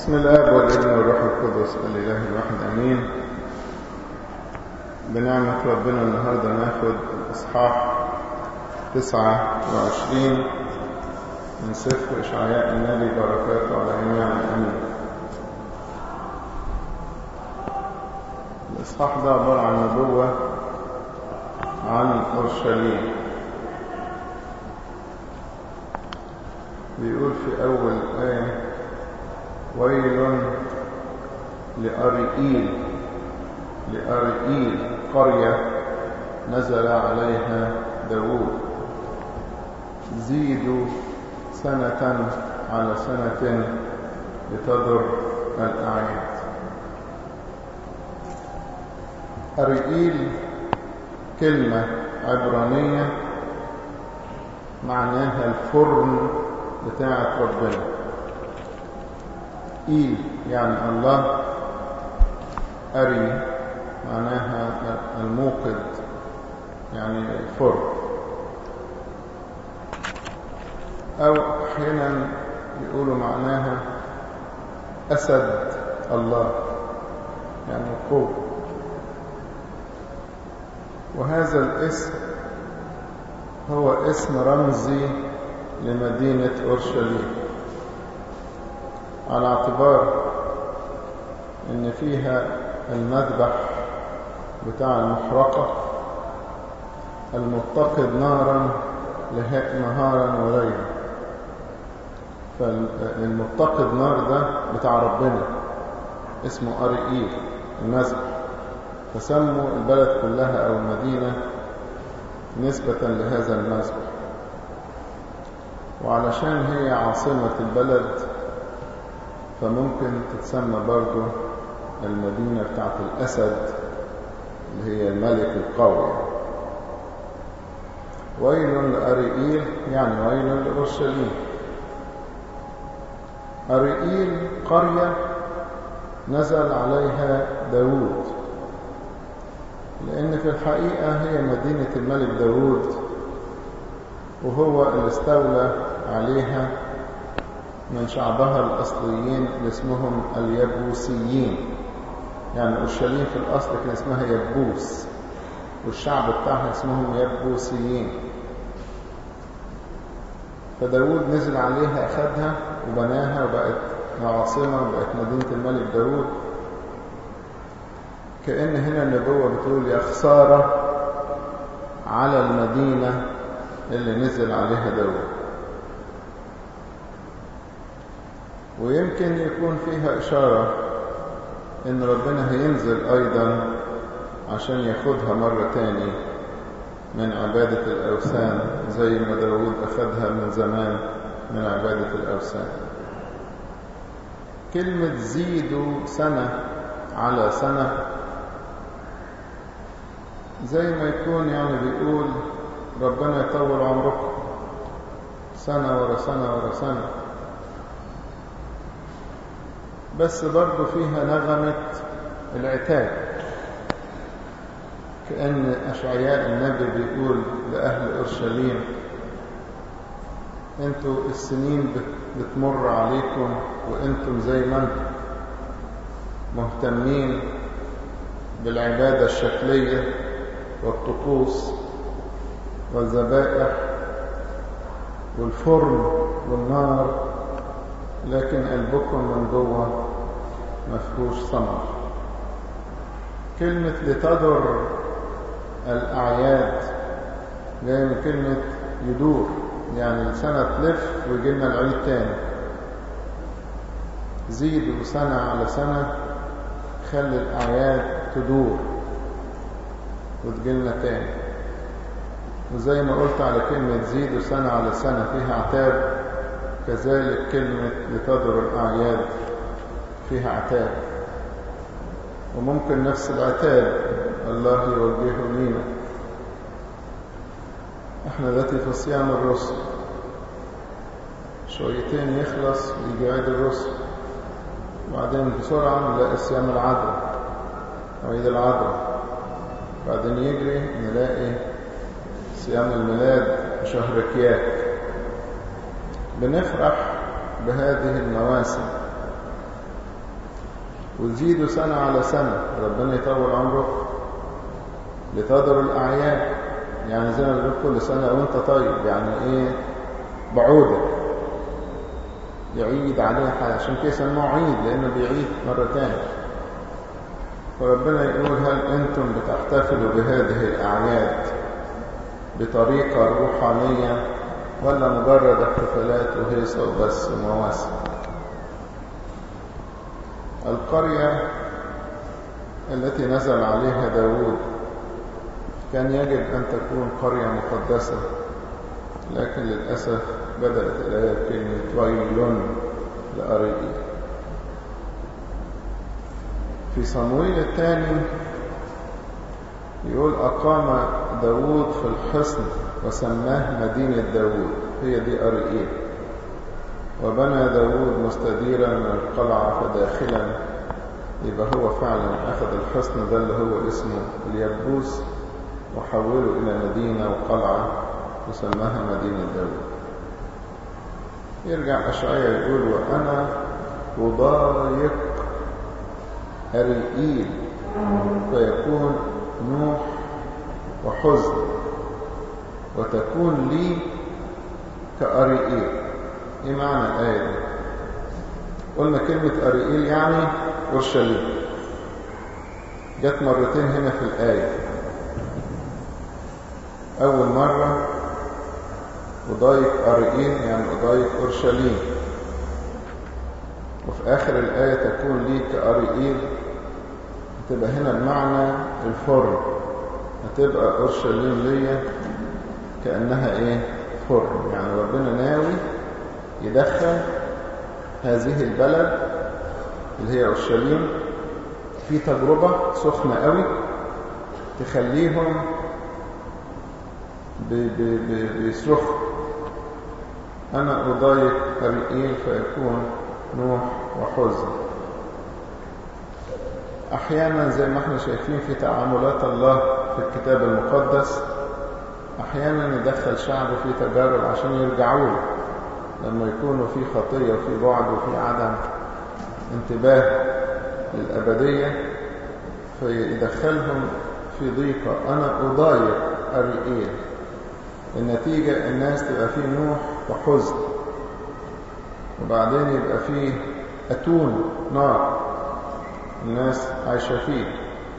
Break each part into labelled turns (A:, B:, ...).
A: بسم الله والابن والروح القدس الاله الواحد امين بنعمة ربنا النهاردة ناخد الاصحاح 29 من سفر اشعياء النبي بركاته على جميعنا امين الاصحاح ده عبارة عن نبوة عن اورشليم بيقول في اول ايه ويل لأرئيل لأرئيل قرية نزل عليها داوود زيدوا سنة على سنة لتضر الأعياد أرئيل كلمة عبرانية معناها الفرن بتاعة ربنا إيل يعني الله أري معناها الموقد يعني الفرن أو أحيانا يقولوا معناها أسد الله يعني قوة وهذا الاسم هو اسم رمزي لمدينة أورشليم على اعتبار ان فيها المذبح بتاع المحرقة المتقد نارا نهارا وليلا فالمتقد نار ده بتاع ربنا اسمه أريئيل المذبح فسموا البلد كلها أو المدينة نسبة لهذا المذبح وعلشان هي عاصمة البلد فممكن تتسمى برضو المدينة بتاعت الأسد اللي هي الملك القوي ويل لأريئيل يعني ويل لأورشليم أريئيل قرية نزل عليها داوود لأن في الحقيقة هي مدينة الملك داوود وهو اللي استولى عليها من شعبها الأصليين اللي اسمهم اليبوسيين يعني أورشليم في الأصل كان اسمها يبوس والشعب بتاعها اسمهم يبوسيين فداود نزل عليها أخذها وبناها وبقت عاصمة وبقت مدينة الملك داود كأن هنا النبوة بتقول يا خسارة على المدينة اللي نزل عليها داود ويمكن يكون فيها إشارة إن ربنا هينزل أيضا عشان ياخدها مرة تاني من عبادة الأوثان زي ما داود أخذها من زمان من عبادة الأوثان كلمة زيدوا سنة على سنة زي ما يكون يعني بيقول ربنا يطول عمركم سنة ورا سنة ورا سنة بس برضو فيها نغمة العتاب كأن أشعياء النبي بيقول لأهل أورشليم انتوا السنين بتمر عليكم وانتم زي ما انتم مهتمين بالعبادة الشكلية والطقوس والذبائح والفرن والنار لكن قلبكم من جوه مفهوش ثمر كلمة لتضر الأعياد جاية من كلمة يدور يعني السنة تلف ويجي لنا العيد تاني زيدوا سنة على سنة خلي الأعياد تدور وتجي لنا تاني وزي ما قلت على كلمة زيدوا سنة على سنة فيها عتاب كذلك كلمة لتضر الأعياد فيها عتاب وممكن نفس العتاب الله يوجهه لينا احنا دلوقتي في صيام الرسل شويتين يخلص ويجي عيد الرسل وبعدين بسرعة نلاقي صيام العذراء عيد العذراء بعدين يجري نلاقي صيام الميلاد شهر كياك بنفرح بهذه المواسم وتزيدوا سنة على سنة ربنا يطول عمركم لتقدروا الأعياد يعني زي ما بنقول كل سنة وانت طيب يعني ايه بعودة يعيد عليها حاجة عشان كده سموه عيد لأنه بيعيد مرة تانية فربنا يقول هل أنتم بتحتفلوا بهذه الأعياد بطريقة روحانية ولا مجرد احتفالات وهيصة وبس ومواسم القرية التي نزل عليها داود كان يجب أن تكون قرية مقدسة لكن للأسف بدأت الآية بكلمة ويل لأريئي في صمويل الثاني يقول أقام داود في الحصن وسماه مدينة داود هي دي أريئيل وبنى داود مستديرا من القلعة فداخلا يبقى هو فعلا أخذ الحصن ده اللي هو اسمه اليبوس وحوله إلى مدينة وقلعة وسماها مدينة داود يرجع أشعيا يقول وأنا أضايق أريئيل فيكون نوح وحزن وتكون لي كأريئيل ايه معنى الآية دي قلنا كلمة أريئيل يعني أورشليم جت مرتين هنا في الآية أول مرة أضايق أريئيل يعني أضايق أورشليم وفي آخر الآية تكون لي كأريئيل هتبقى هنا بمعنى الفرن هتبقى أورشليم ليا كأنها إيه فرن يعني ربنا ناوي يدخل هذه البلد اللي هي أورشليم في تجربة سخنة قوي تخليهم بيصرخوا أنا أضايق أريئيل فيكون نوح وحزن أحيانا زي ما احنا شايفين في تعاملات الله في الكتاب المقدس أحيانا يدخل شعبه في تجارب عشان يرجعوا له لما يكونوا في خطية وفي بعد وفي عدم انتباه للأبدية فيدخلهم في ضيقة أنا أضايق أريئيل النتيجة الناس تبقى فيه نوح وحزن وبعدين يبقى فيه أتون نار الناس عايشة فيه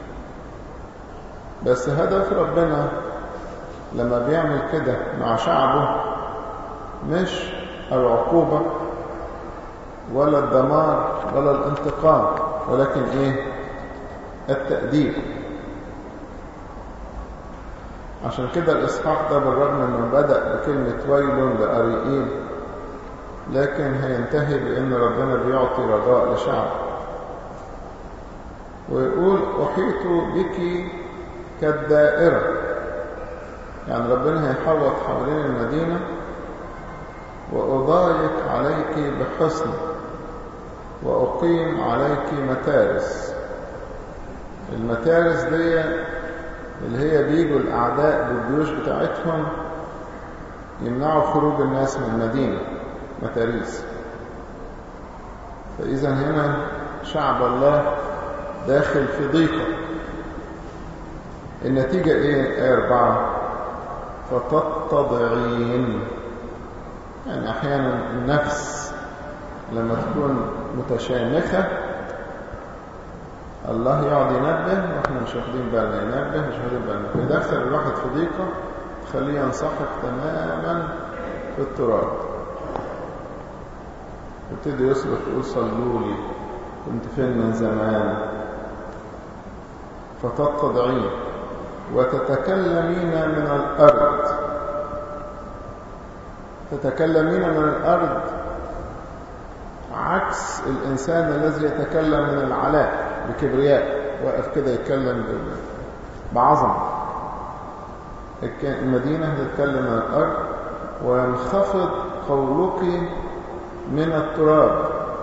A: بس هدف ربنا لما بيعمل كده مع شعبه مش العقوبة ولا الدمار ولا الانتقام ولكن ايه التأديب عشان كده الإصحاح ده بالرغم أنه بدأ بكلمة ويل لأريئيل لكن هينتهي بأن ربنا بيعطي رجاء لشعب ويقول أحيط بك كالدائرة يعني ربنا هيحوط حوالين المدينة وأضايق عليك بحسن وأقيم عليك متارس المتارس دي اللي هي بيجوا الأعداء بالجيوش بتاعتهم يمنعوا خروج الناس من المدينة متاريس فإذا هنا شعب الله داخل في ضيقة النتيجة إيه آية أربعة فتتضعين يعني أحيانا النفس لما تكون متشامخة الله يقعد ينبه واحنا مش واخدين بالنا ينبه مش واخدين بالنا يدخل الواحد في ضيقة تخليه ينسحق تماما في التراب يبتدي يصرخ يقول صلوا لي كنت فين من زمان فتتضعين وتتكلمين من الأرض تتكلمين من الأرض عكس الإنسان الذي يتكلم من العلاء بكبرياء واقف كده يتكلم بعظمة المدينة تتكلم من الأرض وينخفض قولك من التراب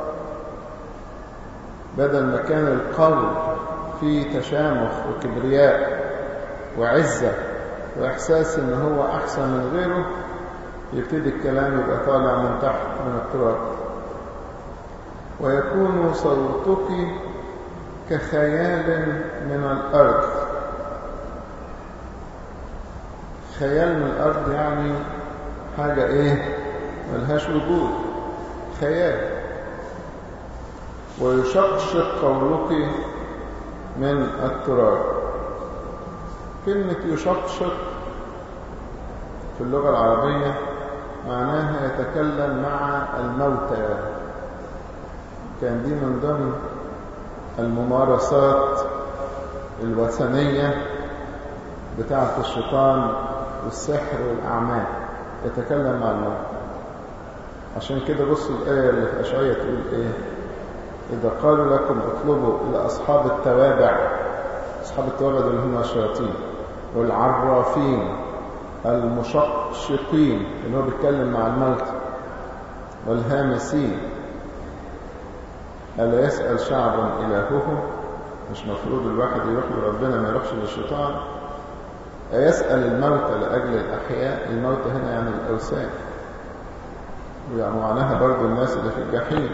A: بدل ما كان القول فيه تشامخ وكبرياء وعزة وإحساس إن هو أحسن من غيره يبتدي الكلام يبقى طالع من تحت من التراب ويكون صوتك كخيال من الأرض خيال من الأرض يعني حاجة إيه ملهاش وجود خيال ويشقشق قولك من التراب كلمة يشقشق في اللغة العربية معناها يتكلم مع الموتى كان دي من ضمن الممارسات الوثنية بتاعة الشيطان والسحر والأعمال يتكلم مع الموتى عشان كده بصوا الآية اللي في أشعية تقول إيه إذا قالوا لكم اطلبوا إلى أصحاب التوابع أصحاب التوابع دول هم الشياطين والعرافين المشقشقين اللي هو بيتكلم مع الموت والهامسين ألا يسأل شعب إلههم مش مفروض الواحد يروح لربنا ما يروحش للشيطان أيسأل الموتى لأجل الأحياء الموتى هنا يعني الأوثان ويعني معناها برضو الناس اللي في الجحيم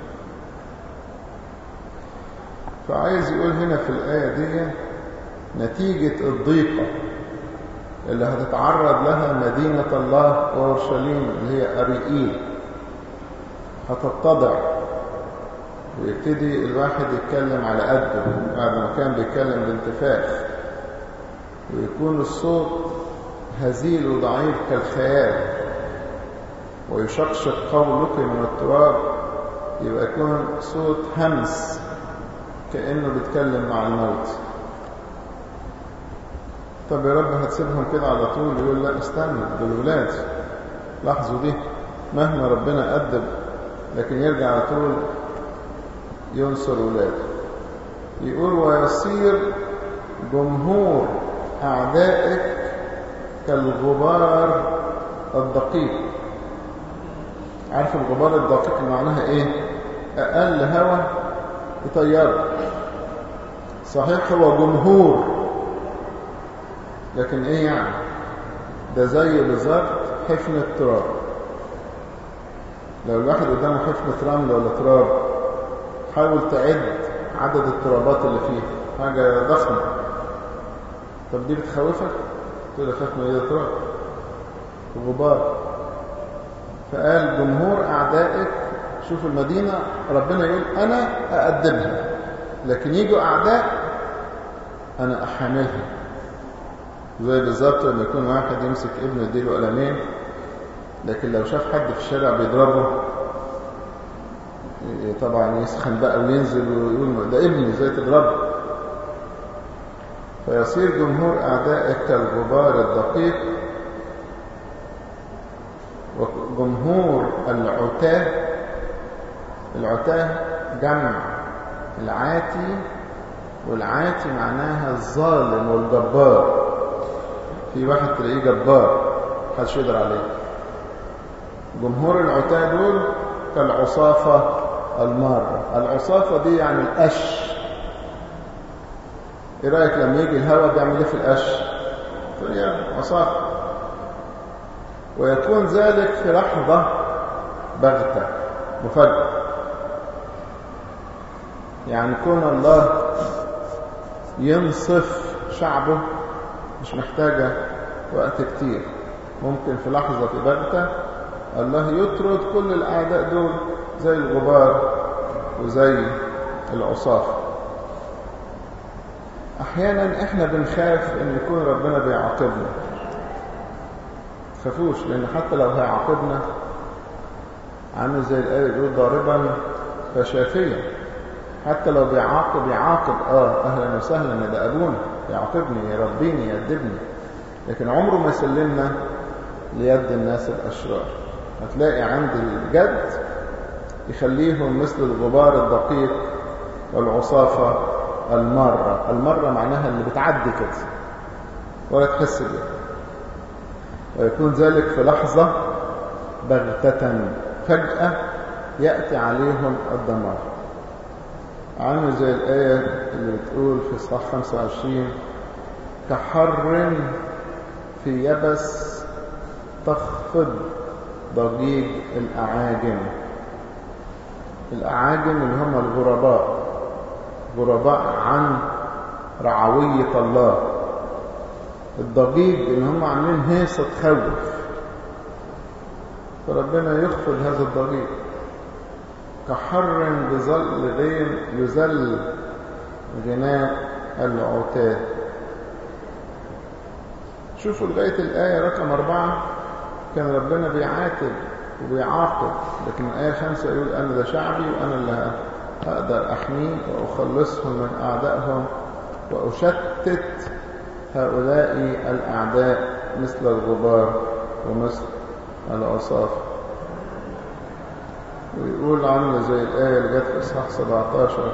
A: فعايز يقول هنا في الآية دي نتيجة الضيقة اللي هتتعرض لها مدينة الله وأورشليم اللي هي أريئيل هتتضع ويبتدي الواحد يتكلم على قده بعد ما كان بيتكلم بانتفاخ ويكون الصوت هزيل وضعيف كالخيال ويشقشق قولك من التراب يبقى يكون صوت همس كأنه بيتكلم مع الموت طب يا رب هتسيبهم كده على طول يقول لا استنى دول ولاد لاحظوا دي مهما ربنا أدب لكن يرجع على طول ينصر ولاده يقول ويصير جمهور أعدائك كالغبار الدقيق عارف الغبار الدقيق معناها ايه أقل هواء يطيره صحيح هو جمهور لكن ايه يعني ده زي بالظبط حفن التراب لو الواحد قدامه حفنة رمل ولا تراب حاول تعد عدد الترابات اللي فيه حاجة ضخمة طب دي بتخوفك تقول لك خاف من ايه تراب غبار فقال جمهور أعدائك شوف المدينة ربنا يقول أنا أأدبها لكن يجوا أعداء أنا أحاملها زي بالظبط لما يكون واحد يمسك ابنه يديله قلمين لكن لو شاف حد في الشارع بيضربه طبعا يسخن بقى وينزل ويقول ده ابني ازاي تضربه فيصير جمهور أعدائك كالغبار الدقيق وجمهور العتاه العتاه جمع العاتي والعاتي معناها الظالم والجبار في واحد تلاقيه جبار محدش يقدر عليه جمهور العتاه دول كالعصافة المارة العصافة دي يعني القش ايه رأيك لما يجي الهواء بيعمل ايه في القش تقول يا عصافة ويكون ذلك في لحظة بغتة مفاجأة يعني كون الله ينصف شعبه مش محتاجة وقت كتير ممكن في لحظة بغتة الله يطرد كل الأعداء دول زي الغبار وزي العصافة أحيانا إحنا بنخاف إن يكون ربنا بيعاقبنا تخافوش لأن حتى لو هيعاقبنا عامل زي الآية بيقول ضاربا فشافيا حتى لو بيعاقب يعاقب اه اهلا وسهلا ده ابونا يعاقبني يربيني يأدبني لكن عمره ما يسلمنا ليد الناس الاشرار هتلاقي عند الجد يخليهم مثل الغبار الدقيق والعصافة المارة المارة معناها اللي بتعدي كده ولا تحس بيها ويكون ذلك في لحظة بغتة فجأة يأتي عليهم الدمار عامل زي الآية اللي بتقول في صح 25 كحر في يبس تخفض ضجيج الأعاجم الأعاجم اللي هم الغرباء غرباء عن رعوية الله الضجيج ان هم عاملين هيصة تخوف فربنا يخفض هذا الضجيج كحر بظل غيم يذل غناء العتاد شوفوا لغاية الآية رقم أربعة كان ربنا بيعاتب وبيعاقب لكن الآية خمسة يقول أنا ده شعبي وأنا اللي هقدر أحميه وأخلصهم من أعدائهم وأشتت هؤلاء الأعداء مثل الغبار ومثل العصاف ويقول عامله زي الآية اللي جت في إصحاح 17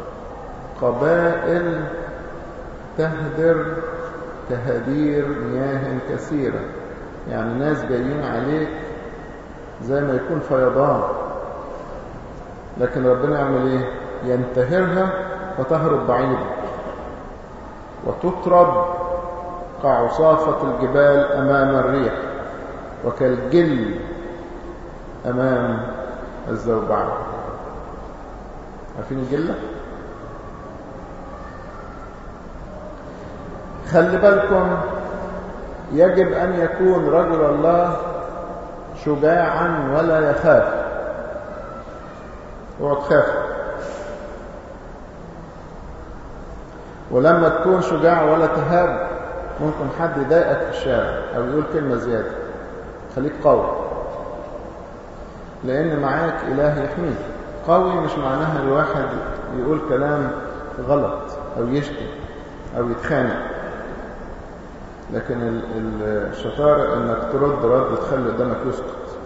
A: قبائل تهدر كهدير مياه كثيرة يعني ناس جايين عليك زي ما يكون فيضان لكن ربنا يعمل ايه ينتهرها فتهرب بعيدا وتطرد كعصافة الجبال أمام الريح وكالجل أمام الزوبعة عارفين الجلة؟ خلي بالكم يجب أن يكون رجل الله شجاعا ولا يخاف اوعى تخاف ولما تكون شجاع ولا تهاب ممكن حد يضايقك في الشارع او يقول كلمة زيادة خليك قوي لان معاك اله يحميك قوي مش معناها الواحد يقول كلام غلط او يشتم او يتخانق لكن الشطارة انك ترد رد تخلي قدامك يسكت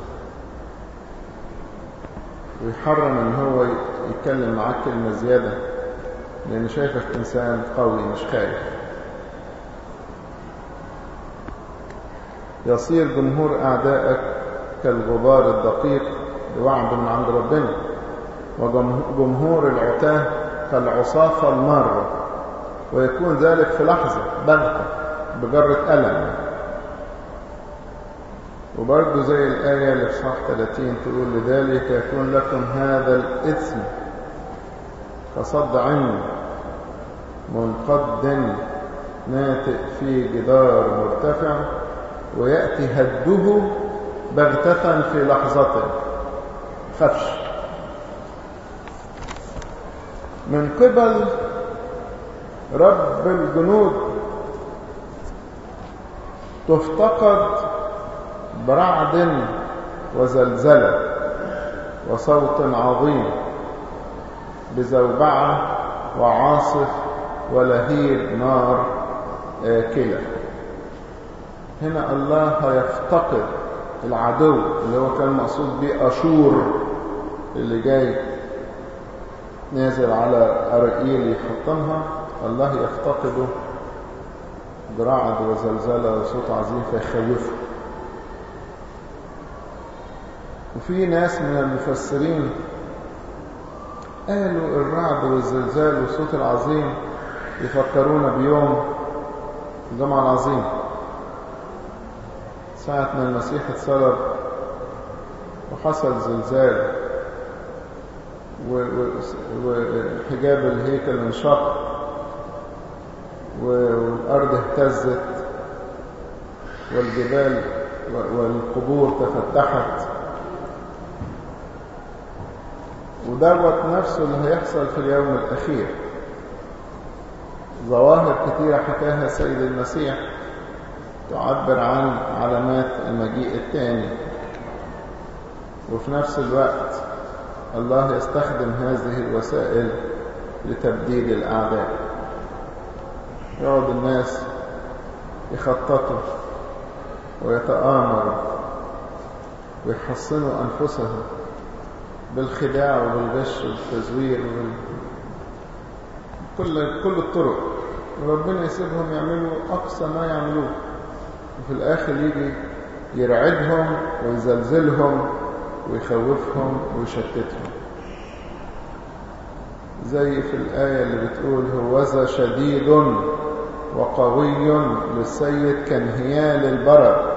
A: ويحرم ان هو يتكلم معاك كلمة زيادة لان شايفك انسان قوي مش خايف يصير جمهور اعدائك كالغبار الدقيق بوعد من عند ربنا وجمهور العتاه كالعصافة المارة ويكون ذلك في لحظة بغتة بجرة ألم وبرضه زي الآية اللي في صح 30 تقول لذلك يكون لكم هذا الإثم كصد عين منقد ناتئ في جدار مرتفع ويأتي هده بغتة في لحظة خفش من قبل رب الجنود تفتقد برعد وزلزلة وصوت عظيم بزوبعة وعاصف ولهيب نار آكلة هنا الله يفتقد العدو اللي هو كان مقصود به أشور اللي جاي نازل على أرائيل يحطمها الله يفتقده برعد وزلزلة وصوت عظيم فيخوفه وفي ناس من المفسرين قالوا الرعد والزلزال والصوت العظيم يفكرونا بيوم الجمعة العظيم ساعة ما المسيح اتصلب وحصل زلزال وحجاب الهيكل انشق والأرض اهتزت والجبال والقبور تفتحت ودوت نفسه اللي هيحصل في اليوم الأخير ظواهر كثيرة حكاها السيد المسيح تعبر عن علامات المجيء الثاني وفي نفس الوقت الله يستخدم هذه الوسائل لتبديل الأعداء يقعد الناس يخططوا ويتآمروا ويحصنوا أنفسهم بالخداع وبالغش والتزوير وبال... كل كل الطرق وربنا يسيبهم يعملوا أقصى ما يعملوه وفي الآخر يجي يرعدهم ويزلزلهم ويخوفهم ويشتتهم زي في الآية اللي بتقول هوذا شديد وقوي للسيد كانهيال البرد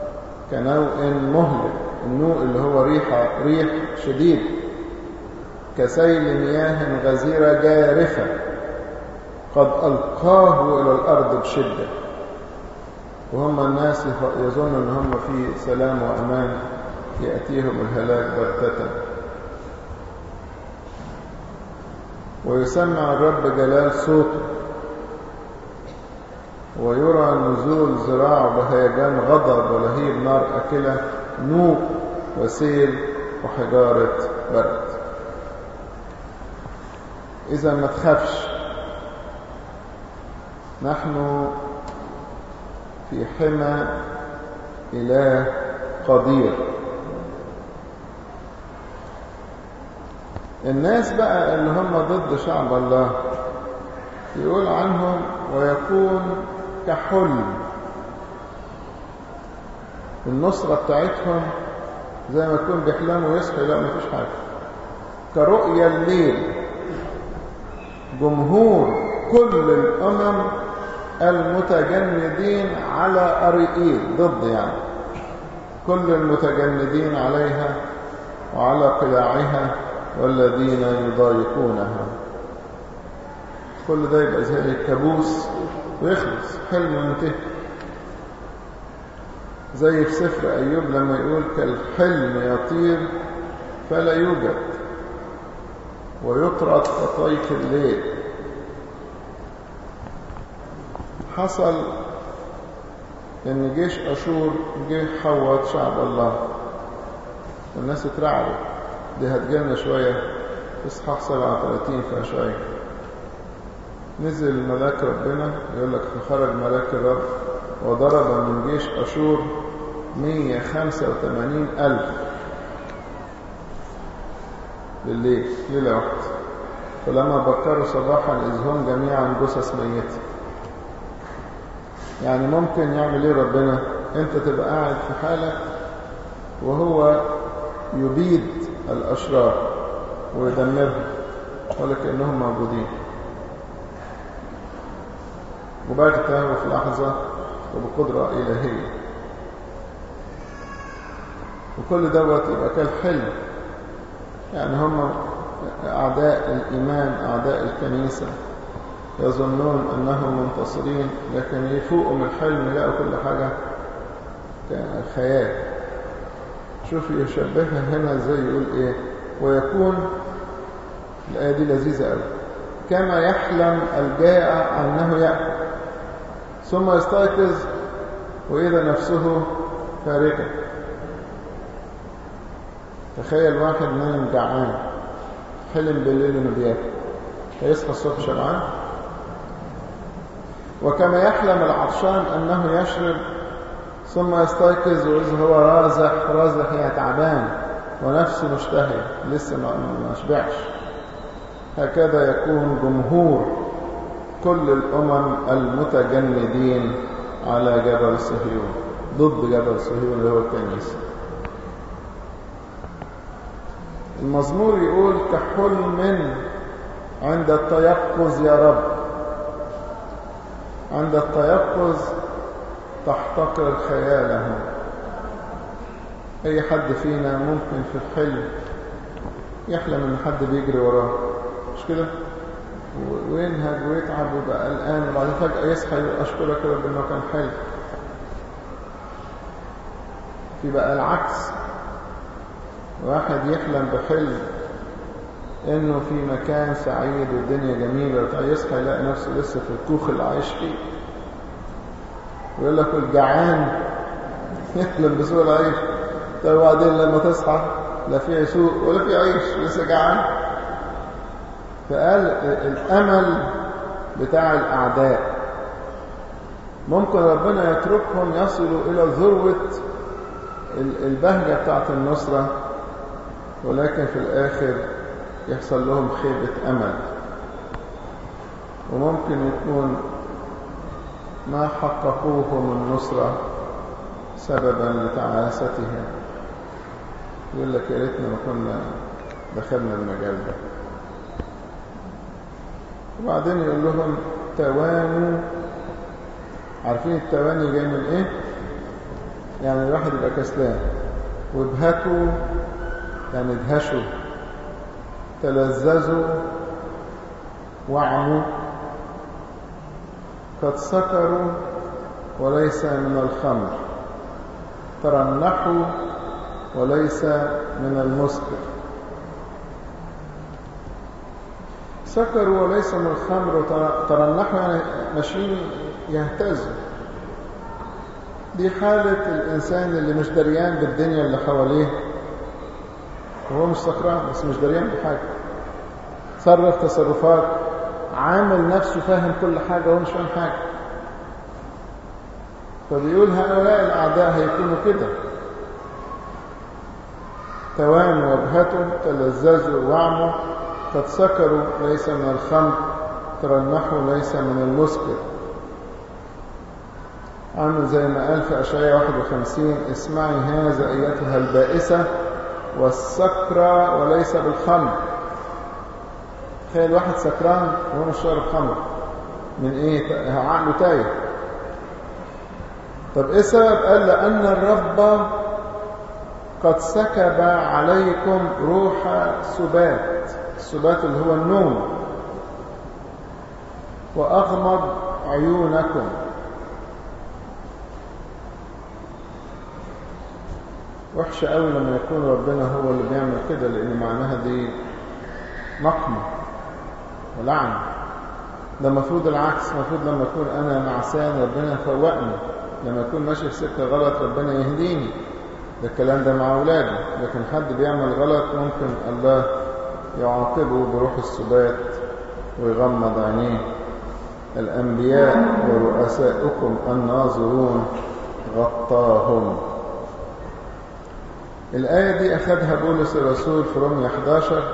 A: كنوء مهلك النوء اللي هو ريحة ريح شديد كسيل مياه غزيرة جارفة قد ألقاه إلى الأرض بشدة وهم الناس يظن أن هم في سلام وأمان يأتيهم الهلاك بغتة ويسمع الرب جلال صوته ويرى نزول ذراعه بهيجان غضب ولهيب نار أكلة نوء وسيل وحجارة برد إذا ما تخافش نحن في حمى إله قدير الناس بقى اللي هم ضد شعب الله يقول عنهم ويكون كحلم النصرة بتاعتهم زي ما يكون بيحلموا يصحي لا مفيش حاجة كرؤيا الليل جمهور كل الأمم المتجندين على أريئيل ضد يعني كل المتجندين عليها وعلى قلاعها والذين يضايقونها كل ده يبقى زي الكابوس ويخلص حلم منتهي زي في سفر أيوب لما يقول كالحلم يطير فلا يوجد ويطرد كطيف الليل حصل ان جيش اشور جه حوط شعب الله الناس اترعبوا دي هتجيلنا شوية اصحاح 37 في اشعياء نزل ملاك ربنا يقول لك فخرج ملاك الرب وضرب من جيش أشور 185 ألف بالليل ليلة واحدة فلما بكروا صباحا إذ هم جميعا جثث ميتة يعني ممكن يعمل ايه ربنا انت تبقى قاعد في حالك وهو يبيد الأشرار ويدمرهم ولكنهم موجودين وبغتة وفي لحظة وبقدرة إلهية وكل دوت يبقى كالحلم يعني هم أعداء الإيمان أعداء الكنيسة يظنون أنهم منتصرين لكن يفوقوا من الحلم يلاقوا كل حاجة خيال شوف يشبهها هنا زي يقول إيه ويكون الآية دي لذيذة قوي كما يحلم الجائع أنه يأكل ثم يستيقظ وإذا نفسه فارغة تخيل واحد نايم جعان حلم بالليل انه بياكل هيصحى الصبح شبعان وكما يحلم العطشان انه يشرب ثم يستيقظ واذا هو رازح رازح يعني تعبان ونفسه مشتهي لسه ما شبعش هكذا يكون جمهور كل الأمم المتجندين على جبل صهيون ضد جبل صهيون اللي هو الكنيسة المزمور يقول كحلم عند التيقظ يا رب عند التيقظ تحتقر خياله أي حد فينا ممكن في الحلم يحلم ان حد بيجري وراه مش كده وينهج ويتعب ويبقى قلقان وبعدين فجأة يصحى أشكرك يا رب إنه كان حلم في بقى العكس واحد يحلم بحلم إنه في مكان سعيد والدنيا جميلة يصحى يلاقي نفسه لسه في الكوخ اللي عايش فيه ويقول لك الجعان يحلم بسوء العيش طيب وبعدين لما تصحى لا في سوق ولا في عيش لسه جعان فقال الأمل بتاع الأعداء ممكن ربنا يتركهم يصلوا إلى ذروة البهجة بتاعت النصرة ولكن في الآخر يحصل لهم خيبة أمل وممكن يكون ما حققوه من النصرة سببا لتعاستهم يقول لك يا ريتنا ما كنا دخلنا المجال ده وبعدين يقول لهم توانوا عارفين التواني جاي من ايه يعني الواحد يبقى كسلان وابهتوا يعني ادهشوا تلذذوا وعموا قد سكروا وليس من الخمر ترنحوا وليس من المسكر سكروا وليس من الخمر ترنحوا يعني ماشيين يهتزوا دي حالة الإنسان اللي مش دريان بالدنيا اللي حواليه وهو مش سكران بس مش دريان بحاجة تصرف تصرفات عامل نفسه فاهم كل حاجة وهو مش فاهم حاجة فبيقول هؤلاء الأعداء هيكونوا كده توان وابهتوا تلذذوا وعموا قد سكروا ليس من الخمر ترنحوا ليس من المسكر عامل زي ما قال في أشعياء 51 اسمعي هذا أيتها البائسة والسكرة وليس بالخمر تخيل واحد سكران وهو مش شارب خمر من ايه عقله تايه طب ايه السبب قال لأن الرب قد سكب عليكم روح سبات السبات اللي هو النوم وأغمض عيونكم وحشة قوي لما يكون ربنا هو اللي بيعمل كده لأن معناها دي نقمة ولعنة ده المفروض العكس المفروض لما أكون أنا نعسان ربنا يفوقني لما أكون ماشي في سكة غلط ربنا يهديني ده الكلام ده مع أولادي لكن حد بيعمل غلط ممكن الله يعاقبه بروح السبات ويغمض عينيه الأنبياء ورؤساؤكم الناظرون غطاهم الآية دي أخذها بولس الرسول في رومية 11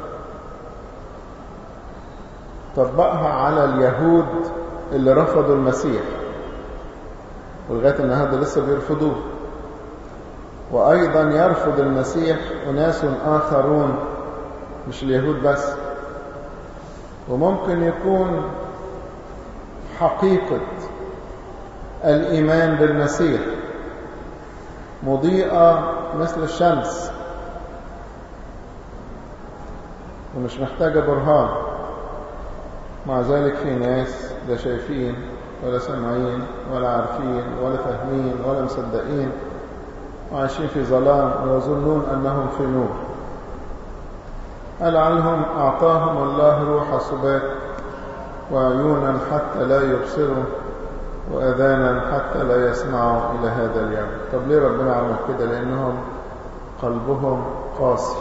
A: طبقها على اليهود اللي رفضوا المسيح ولغاية النهارده لسه بيرفضوه وأيضا يرفض المسيح أناس آخرون مش اليهود بس وممكن يكون حقيقة الإيمان بالمسيح مضيئة مثل الشمس ومش محتاجة برهان مع ذلك في ناس لا شايفين ولا سامعين ولا عارفين ولا فاهمين ولا مصدقين وعايشين في ظلام ويظنون أنهم في نور لعلهم أعطاهم الله روح سبات وعيونا حتى لا يبصروا وأذانا حتى لا يسمعوا إلى هذا اليوم طب ليه ربنا عمل كده لأنهم قلبهم قاسي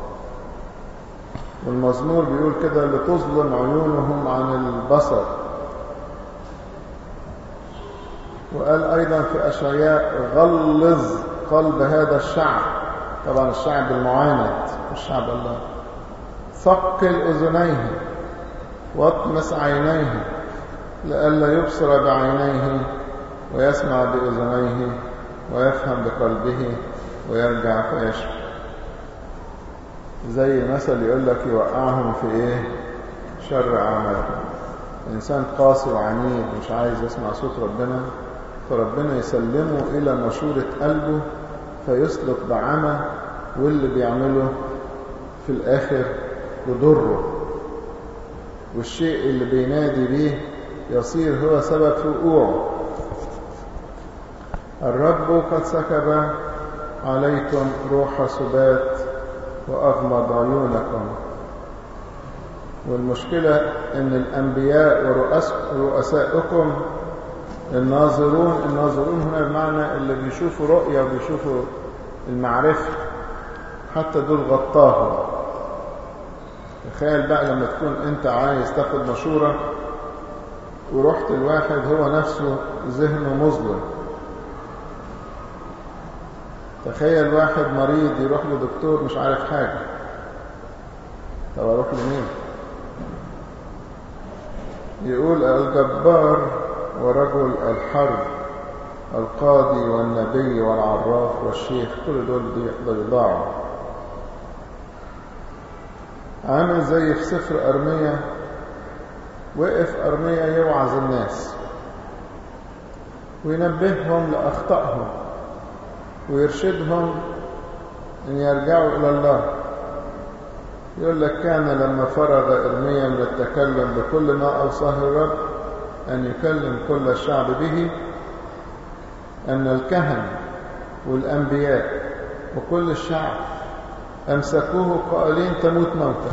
A: والمزمور بيقول كده لتظلم عيونهم عن البصر وقال أيضا في أشعياء غلظ قلب هذا الشعب طبعا الشعب المعاند مش شعب الله ثقل أذنيه واطمس عينيه لئلا يبصر بعينيه ويسمع بأذنيه ويفهم بقلبه ويرجع فيشفى زي مثل يقول لك يوقعهم في ايه شر اعمالهم انسان قاسي وعنيد مش عايز يسمع صوت ربنا فربنا يسلمه الى مشورة قلبه فيسلك بعمى واللي بيعمله في الاخر يضره والشيء اللي بينادي بيه يصير هو سبب في وقوعه الرب قد سكب عليكم روح سبات وأغمض عيونكم والمشكلة أن الأنبياء ورؤساؤكم الناظرون الناظرون هنا بمعنى اللي بيشوفوا رؤية وبيشوفوا المعرفة حتى دول غطاهم تخيل بقى لما تكون انت عايز تاخد مشورة ورحت الواحد هو نفسه ذهنه مظلم تخيل واحد مريض يروح لدكتور مش عارف حاجة طب اروح لمين يقول الجبار ورجل الحرب القاضي والنبي والعراف والشيخ كل دول بيضاعوا عامل زي في سفر أرمية وقف أرمية يوعظ الناس وينبههم لأخطائهم ويرشدهم أن يرجعوا إلى الله يقول لك كان لما فرغ إرميا من التكلم بكل ما أوصاه الرب أن يكلم كل الشعب به أن الكهنة والأنبياء وكل الشعب أمسكوه قائلين تموت موتا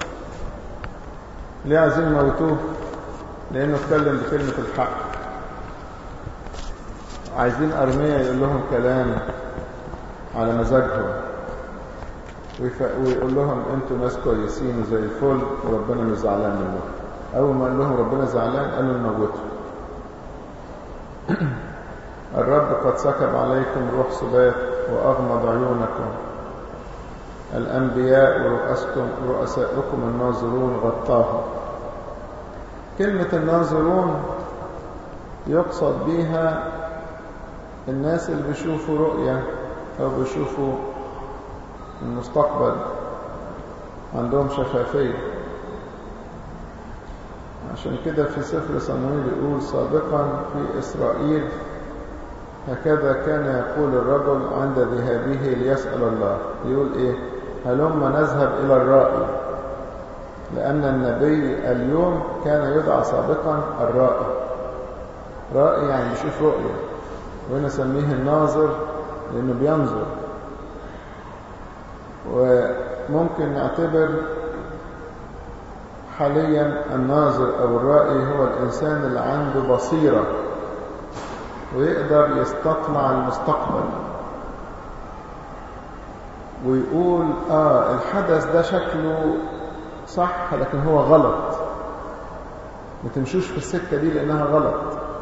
A: ليه عايزين يموتوه لأنه اتكلم بكلمة الحق عايزين أرميا يقول لهم كلام على مزاجهم ويقول لهم انتوا ناس كويسين وزي الفل وربنا مش زعلان منكم اول ما قال لهم ربنا زعلان قالوا نموته الرب قد سكب عليكم روح سبات واغمض عيونكم الانبياء ورؤسكم رؤساؤكم الناظرون غطاهم كلمه الناظرون يقصد بها الناس اللي بيشوفوا رؤيه او بيشوفوا المستقبل عندهم شفافية عشان كده في سفر صمويل يقول سابقا في إسرائيل هكذا كان يقول الرجل عند ذهابه ليسأل الله يقول إيه هلما نذهب إلى الرائي لأن النبي اليوم كان يدعى سابقا الرائي رائي يعني يشوف رؤية ونسميه الناظر لأنه بينظر وممكن نعتبر حاليا الناظر أو الرائي هو الإنسان اللي عنده بصيرة ويقدر يستطلع المستقبل ويقول آه الحدث ده شكله صح لكن هو غلط ما تمشوش في السكة دي لأنها غلط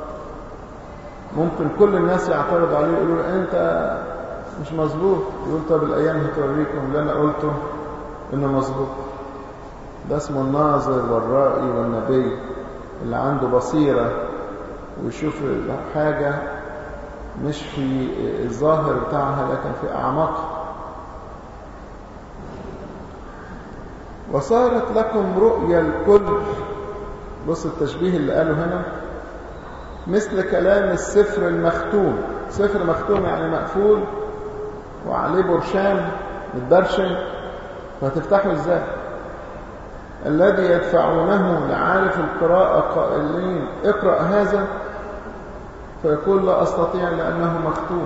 A: ممكن كل الناس يعترض عليه يقولوا أنت مش مظبوط يقول طب الأيام هتوريكم اللي أنا قلته إنه مظبوط ده اسمه الناظر والرائي والنبي اللي عنده بصيرة ويشوف حاجة مش في الظاهر بتاعها لكن في أعماقها وصارت لكم رؤيا الكل بص التشبيه اللي قاله هنا مثل كلام السفر المختوم سفر مختوم يعني مقفول وعليه برشام متبرشم فهتفتحه ازاي الذي يدفعونه لعارف القراءة قائلين اقرأ هذا فيقول لا أستطيع لأنه مختوم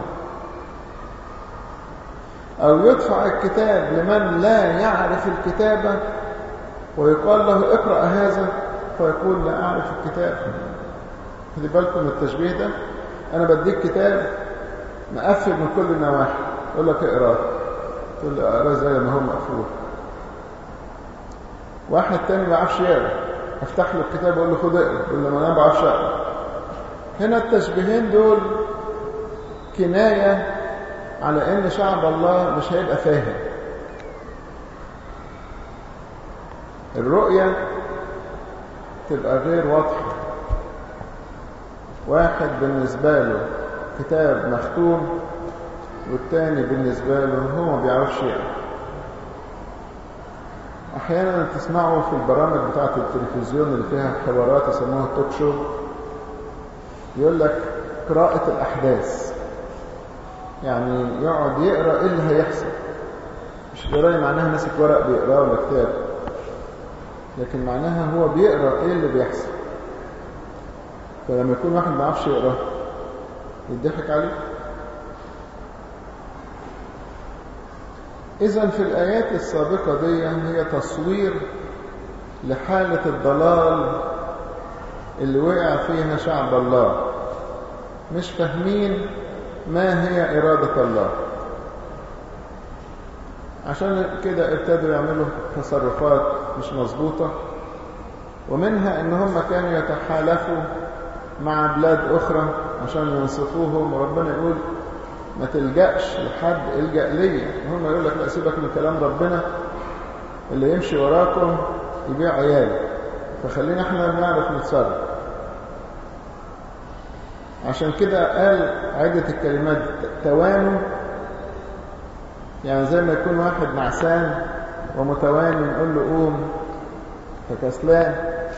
A: أو يدفع الكتاب لمن لا يعرف الكتابة ويقال له اقرأ هذا فيقول لا أعرف الكتاب خدي بالكم من التشبيه ده أنا بديك كتاب مقفل من كل النواحي يقول لك اقراه تقول لي اقراه زي ما هو مقفول واحد تاني ما بيعرفش يقرا افتح له الكتاب اقول له خد اقرا يقول لي ما انا ما بعرفش اقرا هنا التشبيهين دول كنايه على ان شعب الله مش هيبقى فاهم الرؤيه تبقى غير واضحه واحد بالنسبه له كتاب مختوم والتاني بالنسبة له هو ما بيعرفش يقرا أحيانا تسمعوا في البرامج بتاعة التلفزيون اللي فيها حوارات يسموها توك شو يقول لك قراءة الأحداث يعني يقعد يقرأ إيه اللي هيحصل مش قراية معناها ماسك ورق بيقراه ولا كتاب لكن معناها هو بيقرأ إيه اللي بيحصل فلما يكون واحد ما بيعرفش يقرأ يضحك عليه إذا في الآيات السابقة دي هي تصوير لحالة الضلال اللي وقع فيها شعب الله مش فاهمين ما هي إرادة الله عشان كده ابتدوا يعملوا تصرفات مش مظبوطة ومنها ان هم كانوا يتحالفوا مع بلاد أخرى عشان ينصفوهم وربنا يقول ما تلجأش لحد الجأ ليا هم يقول لك لا سيبك من كلام ربنا اللي يمشي وراكم يبيع عيالي فخلينا احنا نعرف نتصرف عشان كده قال عدة الكلمات توانوا يعني زي ما يكون واحد نعسان ومتواني نقول له قوم فكسلان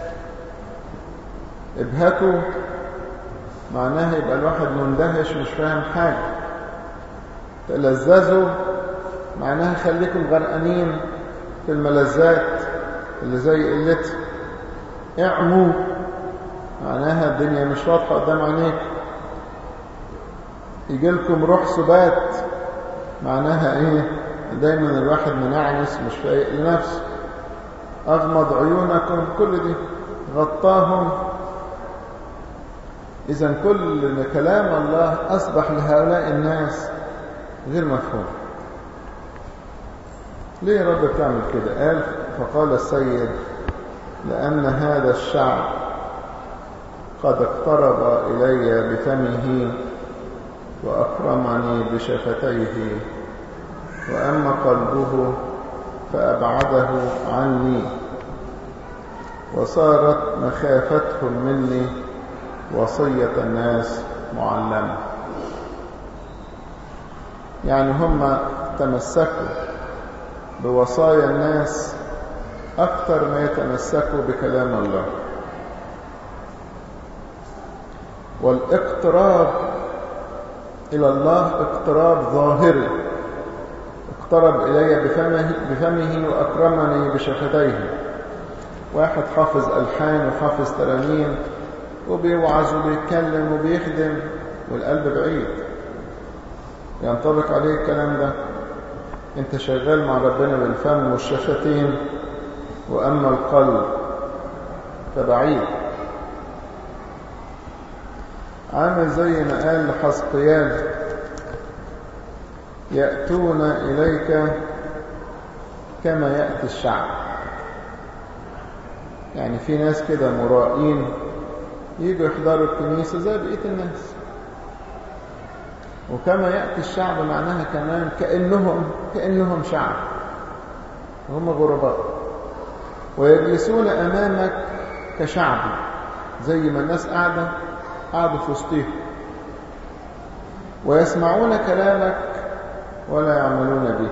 A: ابهته معناها يبقى الواحد مندهش مش فاهم حاجة تلذذوا معناها خليكم غرقانين في الملذات اللي زي قلتها اعموا معناها الدنيا مش واضحة قدام عينيك يجي لكم روح سبات معناها ايه دايما الواحد منعنس مش فايق لنفسه اغمض عيونكم كل دي غطاهم اذا كل كلام الله اصبح لهؤلاء الناس غير مفهوم ليه يا رب بتعمل كده قال فقال السيد لأن هذا الشعب قد اقترب إلي بفمه وأكرمني بشفتيه وأما قلبه فأبعده عني وصارت مخافتهم مني وصية الناس معلمة يعني هم تمسكوا بوصايا الناس أكثر ما يتمسكوا بكلام الله والاقتراب إلى الله اقتراب ظاهري اقترب إلي بفمه, بفمه وأكرمني بشفتيه واحد حافظ ألحان وحافظ ترانيم وبيوعظ وبيتكلم وبيخدم والقلب بعيد ينطبق عليه الكلام ده انت شغال مع ربنا بالفم والشفتين وأما القلب فبعيد عامل زي ما قال لحسقيال يأتون إليك كما يأتي الشعب يعني في ناس كده مرائين يجوا يحضروا الكنيسة زي بقية الناس وكما يأتي الشعب معناها كمان كأنهم كأنهم شعب هم غرباء ويجلسون أمامك كشعب زي ما الناس قاعدة قاعدة في وسطهم ويسمعون كلامك ولا يعملون به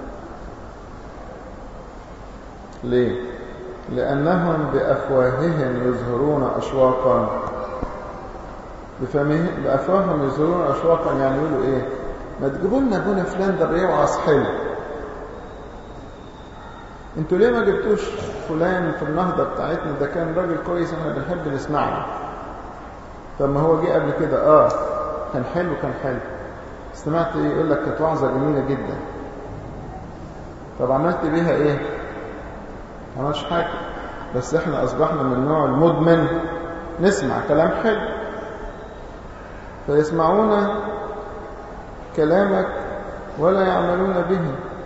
A: ليه؟ لأنهم بأفواههم يظهرون أشواقا بفمه بأفواههم يظهرون أشواقا يعني يقولوا إيه؟ ما تجيبوا لنا ابونا فلان ده بيوعظ حلو انتوا ليه ما جبتوش فلان في النهضة بتاعتنا ده كان راجل كويس احنا بنحب نسمعه طب ما هو جه قبل كده اه كان حلو كان حلو سمعت ايه يقول لك كانت وعظة جميلة جدا طب عملت بيها ايه ما عملش حاجة بس احنا اصبحنا من النوع المدمن نسمع كلام حلو فيسمعون كلامك ولا يعملون به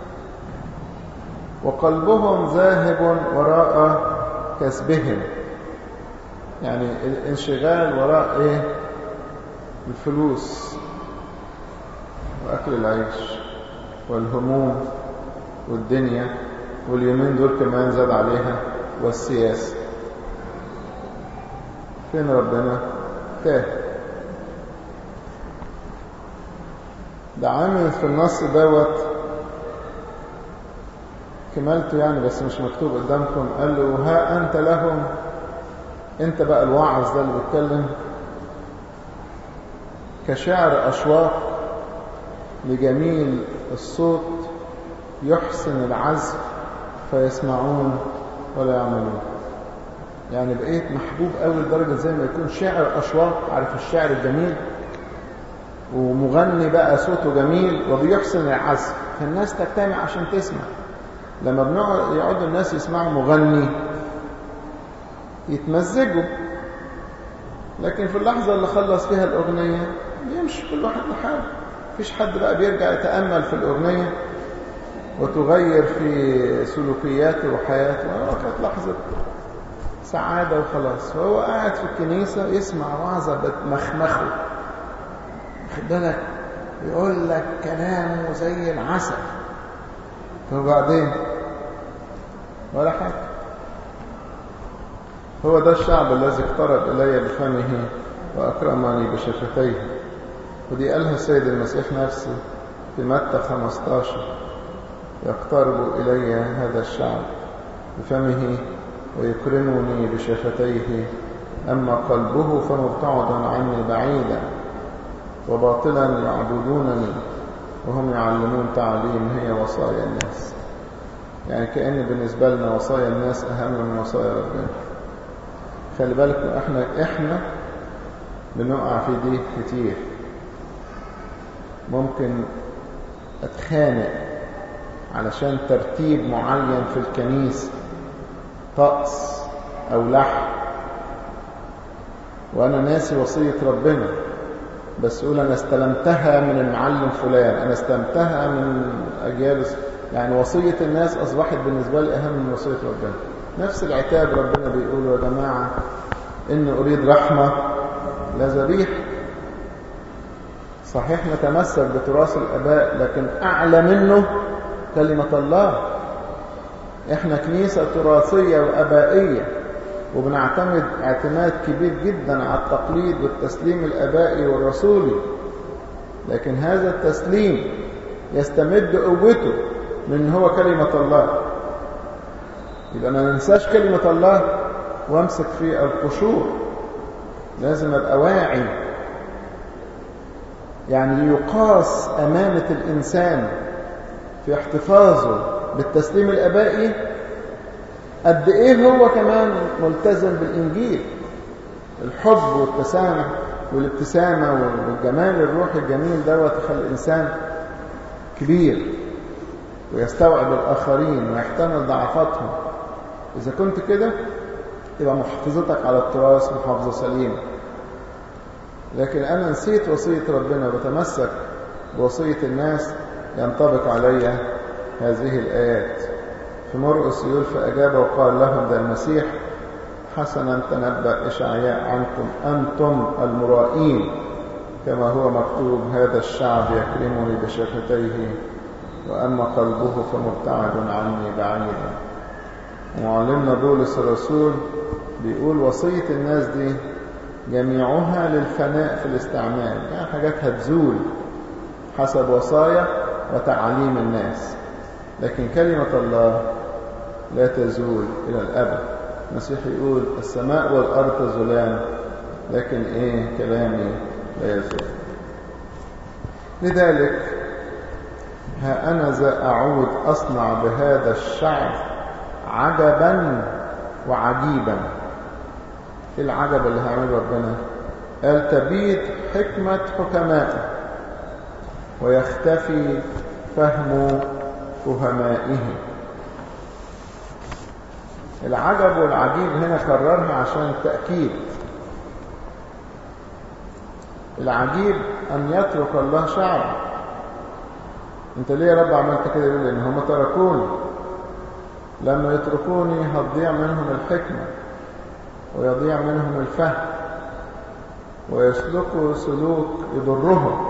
A: وقلبهم ذاهب وراء كسبهم يعني الانشغال وراء ايه الفلوس واكل العيش والهموم والدنيا واليومين دول كمان زاد عليها والسياسة فين ربنا تاه ده عامل في النص دوت كملته يعني بس مش مكتوب قدامكم قال له ها أنت لهم أنت بقى الواعظ ده اللي بيتكلم كشعر أشواق لجميل الصوت يحسن العزف فيسمعون ولا يعملون يعني بقيت محبوب قوي لدرجة زي ما يكون شعر أشواق عارف الشعر الجميل ومغني بقى صوته جميل وبيحسن العزف فالناس تجتمع عشان تسمع لما بنقعد يقعدوا الناس يسمعوا مغني يتمزجوا لكن في اللحظة اللي خلص فيها الأغنية بيمشي كل واحد لحاله مفيش حد بقى بيرجع يتأمل في الأغنية وتغير في سلوكياته وحياته كانت لحظة سعادة وخلاص وهو قاعد في الكنيسة يسمع وعظة بتمخمخه خد بالك يقول لك كلامه زي العسل وبعدين ولا حاجة هو ده الشعب الذي اقترب إلي بفمه وأكرمني بشفتيه ودي قالها السيد المسيح نفسه في متى 15 يقترب إلي هذا الشعب بفمه ويكرمني بشفتيه أما قلبه فمبتعد عني بعيدا وباطلا يعبدونني وهم يعلمون تعليم هي وصايا الناس يعني كأن بالنسبة لنا وصايا الناس أهم من وصايا ربنا خلي بالك احنا احنا بنقع في دي كتير ممكن اتخانق علشان ترتيب معين في الكنيسة طقس او لحن وانا ناسي وصية ربنا بس اقول انا استلمتها من المعلم فلان انا استلمتها من اجيال يعني وصية الناس اصبحت بالنسبة لي اهم من وصية ربنا نفس العتاب ربنا بيقول يا جماعة ان اريد رحمة لا ذبيح صحيح نتمسك بتراث الاباء لكن اعلى منه كلمة الله احنا كنيسة تراثية وابائية وبنعتمد اعتماد كبير جدا على التقليد والتسليم الابائي والرسولي لكن هذا التسليم يستمد قوته من هو كلمة الله يبقى ما ننساش كلمة الله وامسك في القشور لازم ابقى واعي يعني يقاس امانة الانسان في احتفاظه بالتسليم الابائي قد ايه هو كمان ملتزم بالانجيل الحب والتسامح والابتسامة والجمال الروحي الجميل دوت يخلي الانسان كبير ويستوعب الاخرين ويحتمل ضعفاتهم اذا كنت كده يبقى محافظتك على التراث محافظة سليمة لكن أنا نسيت وصية ربنا وبتمسك بوصية الناس ينطبق علي هذه الآيات في مرقس يقول فأجاب وقال لهم ده المسيح حسنا تنبأ إشعياء عنكم أنتم المرائين كما هو مكتوب هذا الشعب يكرمني بشفتيه وأما قلبه فمبتعد عني بعيدا ومعلمنا بولس الرسول بيقول وصية الناس دي جميعها للفناء في الاستعمال يعني حاجات هتزول حسب وصايا وتعاليم الناس لكن كلمة الله لا تزول إلى الأبد المسيح يقول السماء والأرض تزولان لكن إيه كلامي لا يزول لذلك ها أنا ذا أعود أصنع بهذا الشعب عجبا وعجيبا ايه العجب اللي هيعمله ربنا قال تبيد حكمة حكمائه ويختفي فهم فهمائه العجب والعجيب هنا كررها عشان التأكيد العجيب أن يترك الله شعب انت ليه يا رب عملت كده يقول لان هم تركوني لما يتركوني هتضيع منهم الحكمة ويضيع منهم الفهم ويسلكوا سلوك يضرهم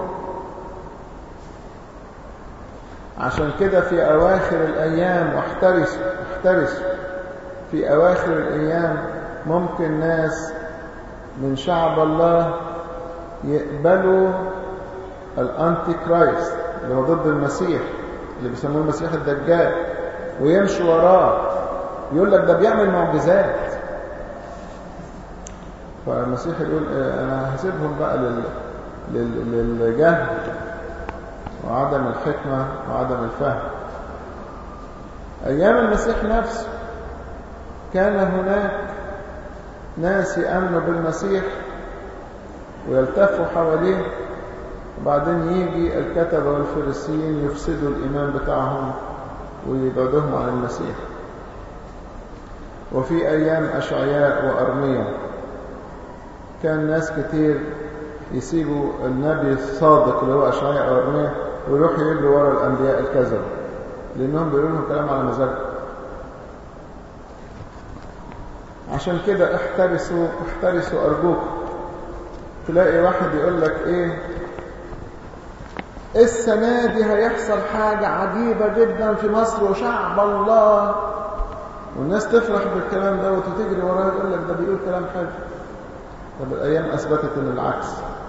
A: عشان كده في أواخر الأيام واحترسوا احترسوا في أواخر الأيام ممكن ناس من شعب الله يقبلوا الأنتي كرايست اللي هو ضد المسيح اللي بيسموه المسيح الدجال ويمشوا وراه يقول لك ده بيعمل معجزات فالمسيح يقول انا هسيبهم بقى لل... لل... للجهل وعدم الحكمة وعدم الفهم أيام المسيح نفسه كان هناك ناس يأمنوا بالمسيح ويلتفوا حواليه وبعدين يجي الكتبة والفريسيين يفسدوا الإيمان بتاعهم ويبعدهم عن المسيح وفي أيام أشعياء وأرمية كان ناس كتير يسيبوا النبي الصادق اللي هو أشعياء وأرمية ويروحوا يجروا ورا الأنبياء الكذب لأنهم بيقولوا لهم كلام على مزاجهم عشان كده احترسوا احترسوا أرجوكم تلاقي واحد يقول لك ايه السنة دي هيحصل حاجة عجيبة جدا في مصر وشعب الله والناس تفرح بالكلام ده وتجري وراه يقول لك ده بيقول كلام حلو طب الأيام أثبتت إن العكس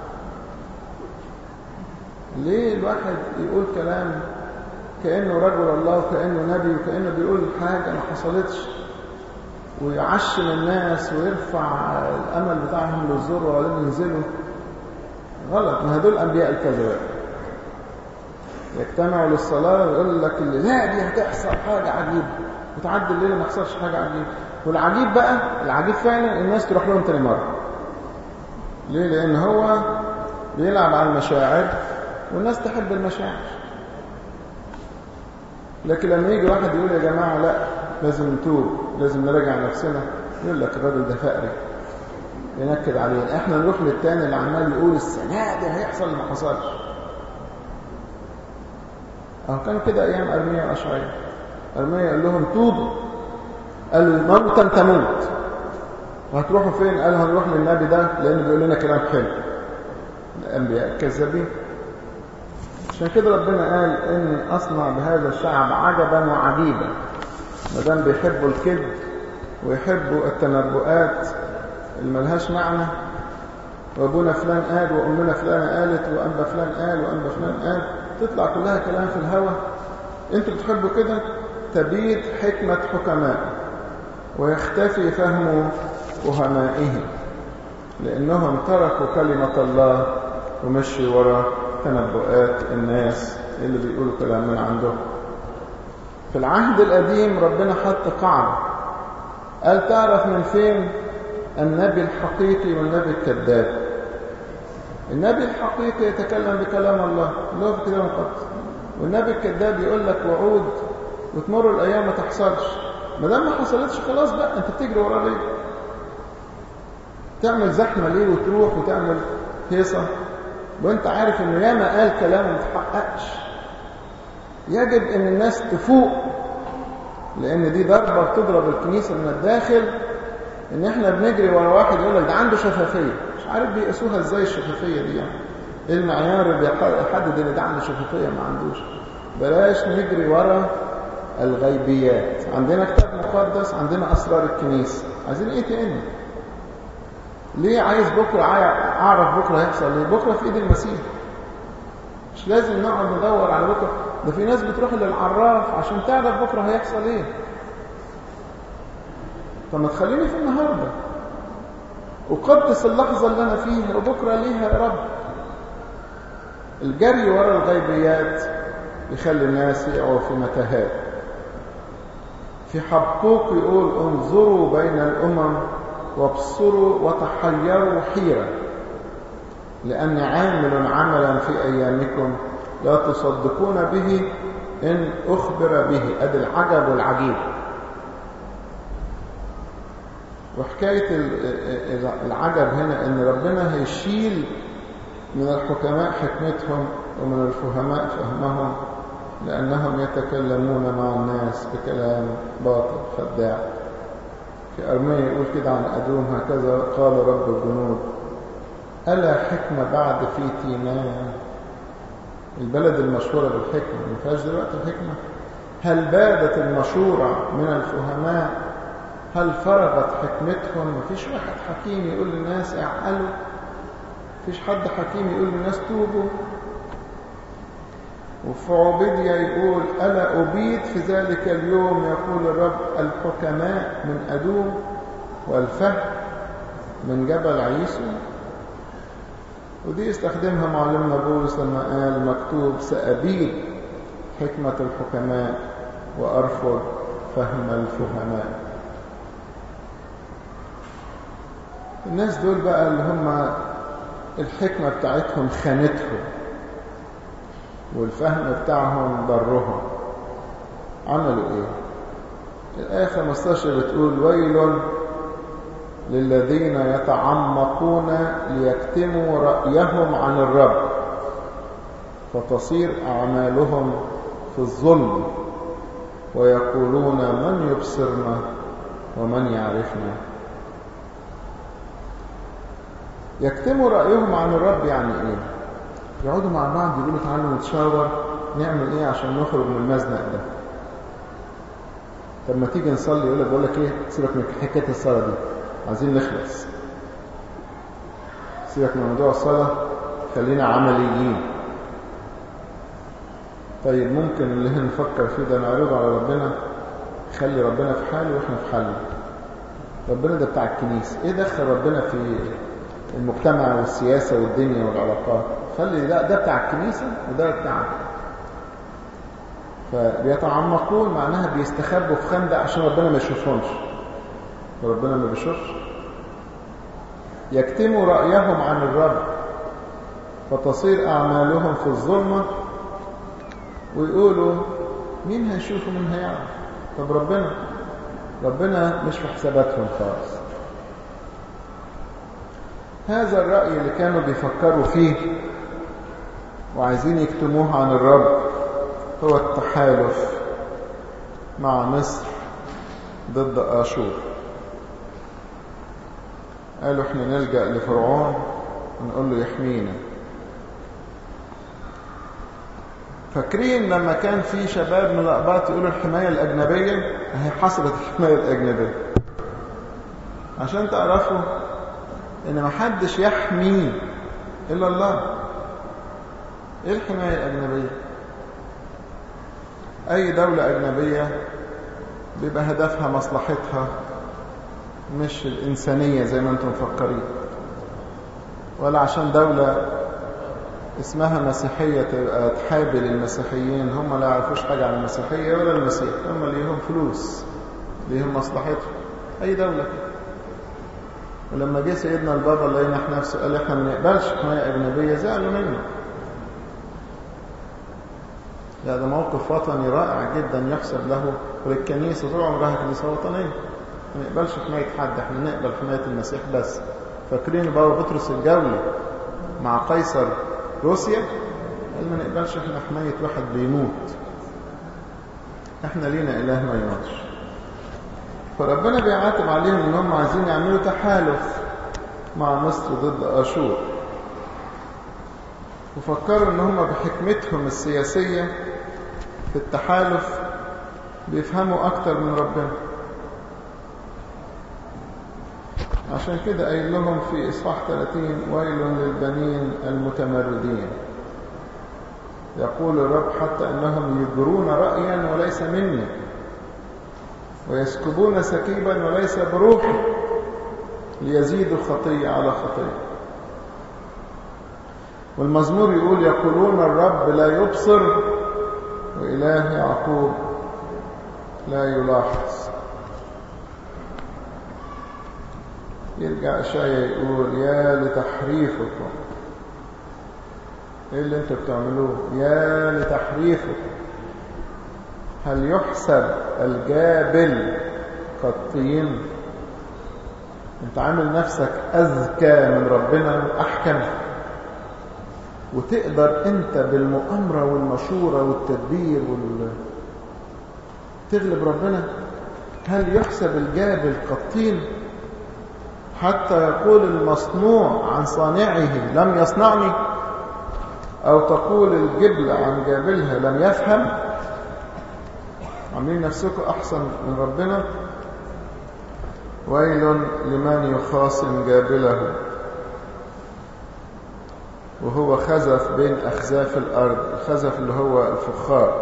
A: ليه الواحد يقول كلام كأنه رجل الله وكأنه نبي وكأنه بيقول حاجة ما حصلتش ويعشم الناس ويرفع الأمل بتاعهم للذروة وبعدين ينزلوا غلط ما هدول أنبياء الكذبات يجتمعوا للصلاة ويقول لك اللي لا دي هتحصل حاجة عجيبة وتعدي الليلة ما يحصلش حاجة عجيبة والعجيب بقى العجيب فعلا الناس تروح لهم تاني مرة ليه لأن هو بيلعب على المشاعر والناس تحب المشاعر لكن لما يجي واحد يقول يا جماعة لا لازم نتوب لازم نراجع نفسنا يقول لك الراجل ده فقري ينكد علينا احنا نروح للتاني اللي عمال يقول السنة دي هيحصل اللي ما حصلش اهو كان كده ايام ارميا واشعياء ارميا قال لهم توبوا قالوا موتا تموت وهتروحوا فين قالوا هنروح للنبي ده لانه بيقول لنا كلام حلو الانبياء كذابين عشان كده ربنا قال اني اصنع بهذا الشعب عجبا وعجيبا ما دام بيحبوا الكذب ويحبوا التنبؤات اللي ملهاش معنى وابونا فلان قال وامنا فلانه قالت وانبا فلان قال وانبا فلان قال تطلع كلها كلام في الهوى انتوا بتحبوا كده تبيد حكمة حكماء ويختفي فهم فهمائهم لأنهم تركوا كلمة الله ومشوا وراء تنبؤات الناس اللي بيقولوا كلام من عندهم في العهد القديم ربنا حط قاعدة قال تعرف من فين النبي الحقيقي والنبي الكذاب النبي الحقيقي يتكلم بكلام الله اللي هو في كلام المقدس والنبي الكذاب يقول لك وعود وتمر الايام ما تحصلش ما دام ما حصلتش خلاص بقى انت بتجري وراه ليه تعمل زحمه ليه وتروح وتعمل هيصه وانت عارف انه ياما قال كلام ما تحققش يجب ان الناس تفوق لان دي ضربه بتضرب الكنيسه من الداخل ان احنا بنجري ورا واحد يقول لك ده عنده شفافيه مش عارف بيقيسوها ازاي الشفافيه دي يعني ايه المعيار اللي يحدد ان ده عنده شفافيه ما عندوش بلاش نجري ورا الغيبيات عندنا كتاب مقدس عندنا اسرار الكنيسه عايزين ايه تاني ليه عايز بكره اعرف بكره هيحصل ايه بكره في ايد المسيح مش لازم نقعد ندور على بكره ده في ناس بتروح للعراف عشان تعرف بكره هيحصل ايه طب ما تخليني في النهارده أقدس اللحظة اللي أنا فيها وبكرة ليها يا رب الجري ورا الغيبيات يخلي الناس يقعوا في متاهات في حبقوق يقول انظروا بين الأمم وابصروا وتحيروا حيرة لأني عامل عملا في أيامكم لا تصدقون به إن أخبر به أدي العجب والعجيب وحكاية العجب هنا ان ربنا هيشيل من الحكماء حكمتهم ومن الفهماء فهمهم لأنهم يتكلمون مع الناس بكلام باطل خداع في أرمية يقول كده عن أدوم هكذا قال رب الجنود ألا حكمة بعد في تيمان البلد المشهورة بالحكمة ما فيهاش دلوقتي الحكمة هل بادت المشورة من الفهماء هل فرغت حكمتهم مفيش واحد حكيم يقول للناس اعقلوا مفيش حد حكيم يقول للناس توبوا وفي عبيديا يقول ألا أبيد في ذلك اليوم يقول الرب الحكماء من أدوم والفهم من جبل عيسو ودي استخدمها معلمنا بولس لما قال مكتوب سأبيد حكمة الحكماء وأرفض فهم الفهماء الناس دول بقى اللي هم الحكمة بتاعتهم خانتهم والفهم بتاعهم ضرهم عملوا ايه الآية 15 بتقول ويل للذين يتعمقون ليكتموا رأيهم عن الرب فتصير أعمالهم في الظلم ويقولون من يبصرنا ومن يعرفنا يكتموا رأيهم عن الرب يعني ايه يقعدوا مع بعض يقولوا تعالوا نتشاور نعمل ايه عشان نخرج من المزنق ده طب ما تيجي نصلي يقول لك بقول لك ايه سيبك من حكايه الصلاه دي عايزين نخلص سيبك من موضوع الصلاه خلينا عمليين طيب ممكن اللي هنفكر فيه ده نعرضه على ربنا خلي ربنا في حاله واحنا في حالنا ربنا ده بتاع الكنيسه ايه دخل ربنا في المجتمع والسياسه والدنيا والعلاقات خلي ده ده بتاع الكنيسه وده بتاع فبيتعمقون معناها بيستخبوا في خندق عشان ربنا ما يشوفهمش وربنا ما بيشوفش يكتموا رأيهم عن الرب فتصير أعمالهم في الظلمة ويقولوا مين هيشوف ومين هيعرف طب ربنا ربنا مش في حساباتهم خالص هذا الرأي اللي كانوا بيفكروا فيه وعايزين يكتموه عن الرب هو التحالف مع مصر ضد آشور قالوا احنا نلجأ لفرعون ونقول له يحمينا فاكرين لما كان في شباب من الأقباط يقولوا الحماية الأجنبية هي حصلت الحماية الأجنبية عشان تعرفوا إن ما حدش يحمي إلا الله إيه الحماية الأجنبية أي دولة أجنبية بيبقى هدفها مصلحتها مش الإنسانية زي ما أنتم مفكرين ولا عشان دولة اسمها مسيحية تبقى تحابل المسيحيين هم لا يعرفوش حاجة عن المسيحية ولا المسيح هم ليهم فلوس ليهم مصلحتهم أي دولة كده ولما جه سيدنا البابا الله ينح نفسه قال احنا ما نقبلش حماية أجنبية زعلوا منه لا ده موقف وطني رائع جدا يحسب له وللكنيسة طول عمرها كنيسة وطنية ما نقبلش حماية حد احنا نقبل حماية المسيح بس فاكرين بابا بطرس الجولي مع قيصر روسيا قال ما نقبلش احنا حماية واحد بيموت احنا لينا اله ما يموتش فربنا بيعاتب عليهم ان هم عايزين يعملوا تحالف مع مصر ضد اشور وفكروا ان هم بحكمتهم السياسية في التحالف بيفهموا اكتر من ربنا عشان كده قايل لهم في إصحاح 30 ويل للبنين المتمردين يقول الرب حتى أنهم يجرون رأيا وليس مني ويسكبون سكيبا وليس بروحي ليزيدوا خطية على خطية والمزمور يقول يقولون الرب لا يبصر وإله يعقوب لا يلاحظ يرجع شوية يقول يا لتحريفكم ايه اللي انتوا بتعملوه يا لتحريفكم هل يحسب الجابل كالطين انت عامل نفسك اذكى من ربنا واحكم وتقدر انت بالمؤامرة والمشورة والتدبير وال... تغلب ربنا هل يحسب الجابل كالطين حتى يقول المصنوع عن صانعه لم يصنعني أو تقول الجبل عن جابلها لم يفهم عاملين نفسكم أحسن من ربنا ويل لمن يخاصم جابله وهو خزف بين أخزاف الأرض الخزف اللي هو الفخار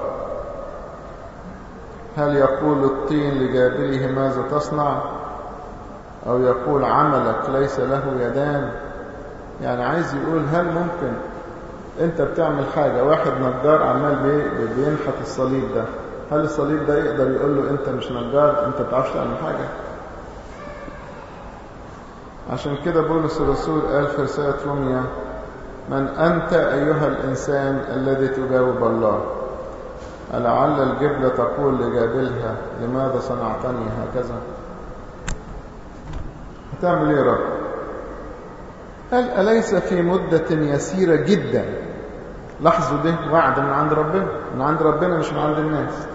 A: هل يقول الطين لجابله ماذا تصنع أو يقول عملك ليس له يدان يعني عايز يقول هل ممكن أنت بتعمل حاجة واحد نجار عمال بينحت الصليب ده هل الصليب ده يقدر يقول له أنت مش نجار أنت بتعرفش تعمل حاجة عشان كده بولس الرسول قال في رسالة روميا من أنت أيها الإنسان الذي تجاوب الله ألعل الجبلة تقول لجابلها لماذا صنعتني هكذا هتعمل ايه يا رب قال أليس في مدة يسيرة جدا لاحظوا ده وعد من عند ربنا من عند ربنا مش من عند الناس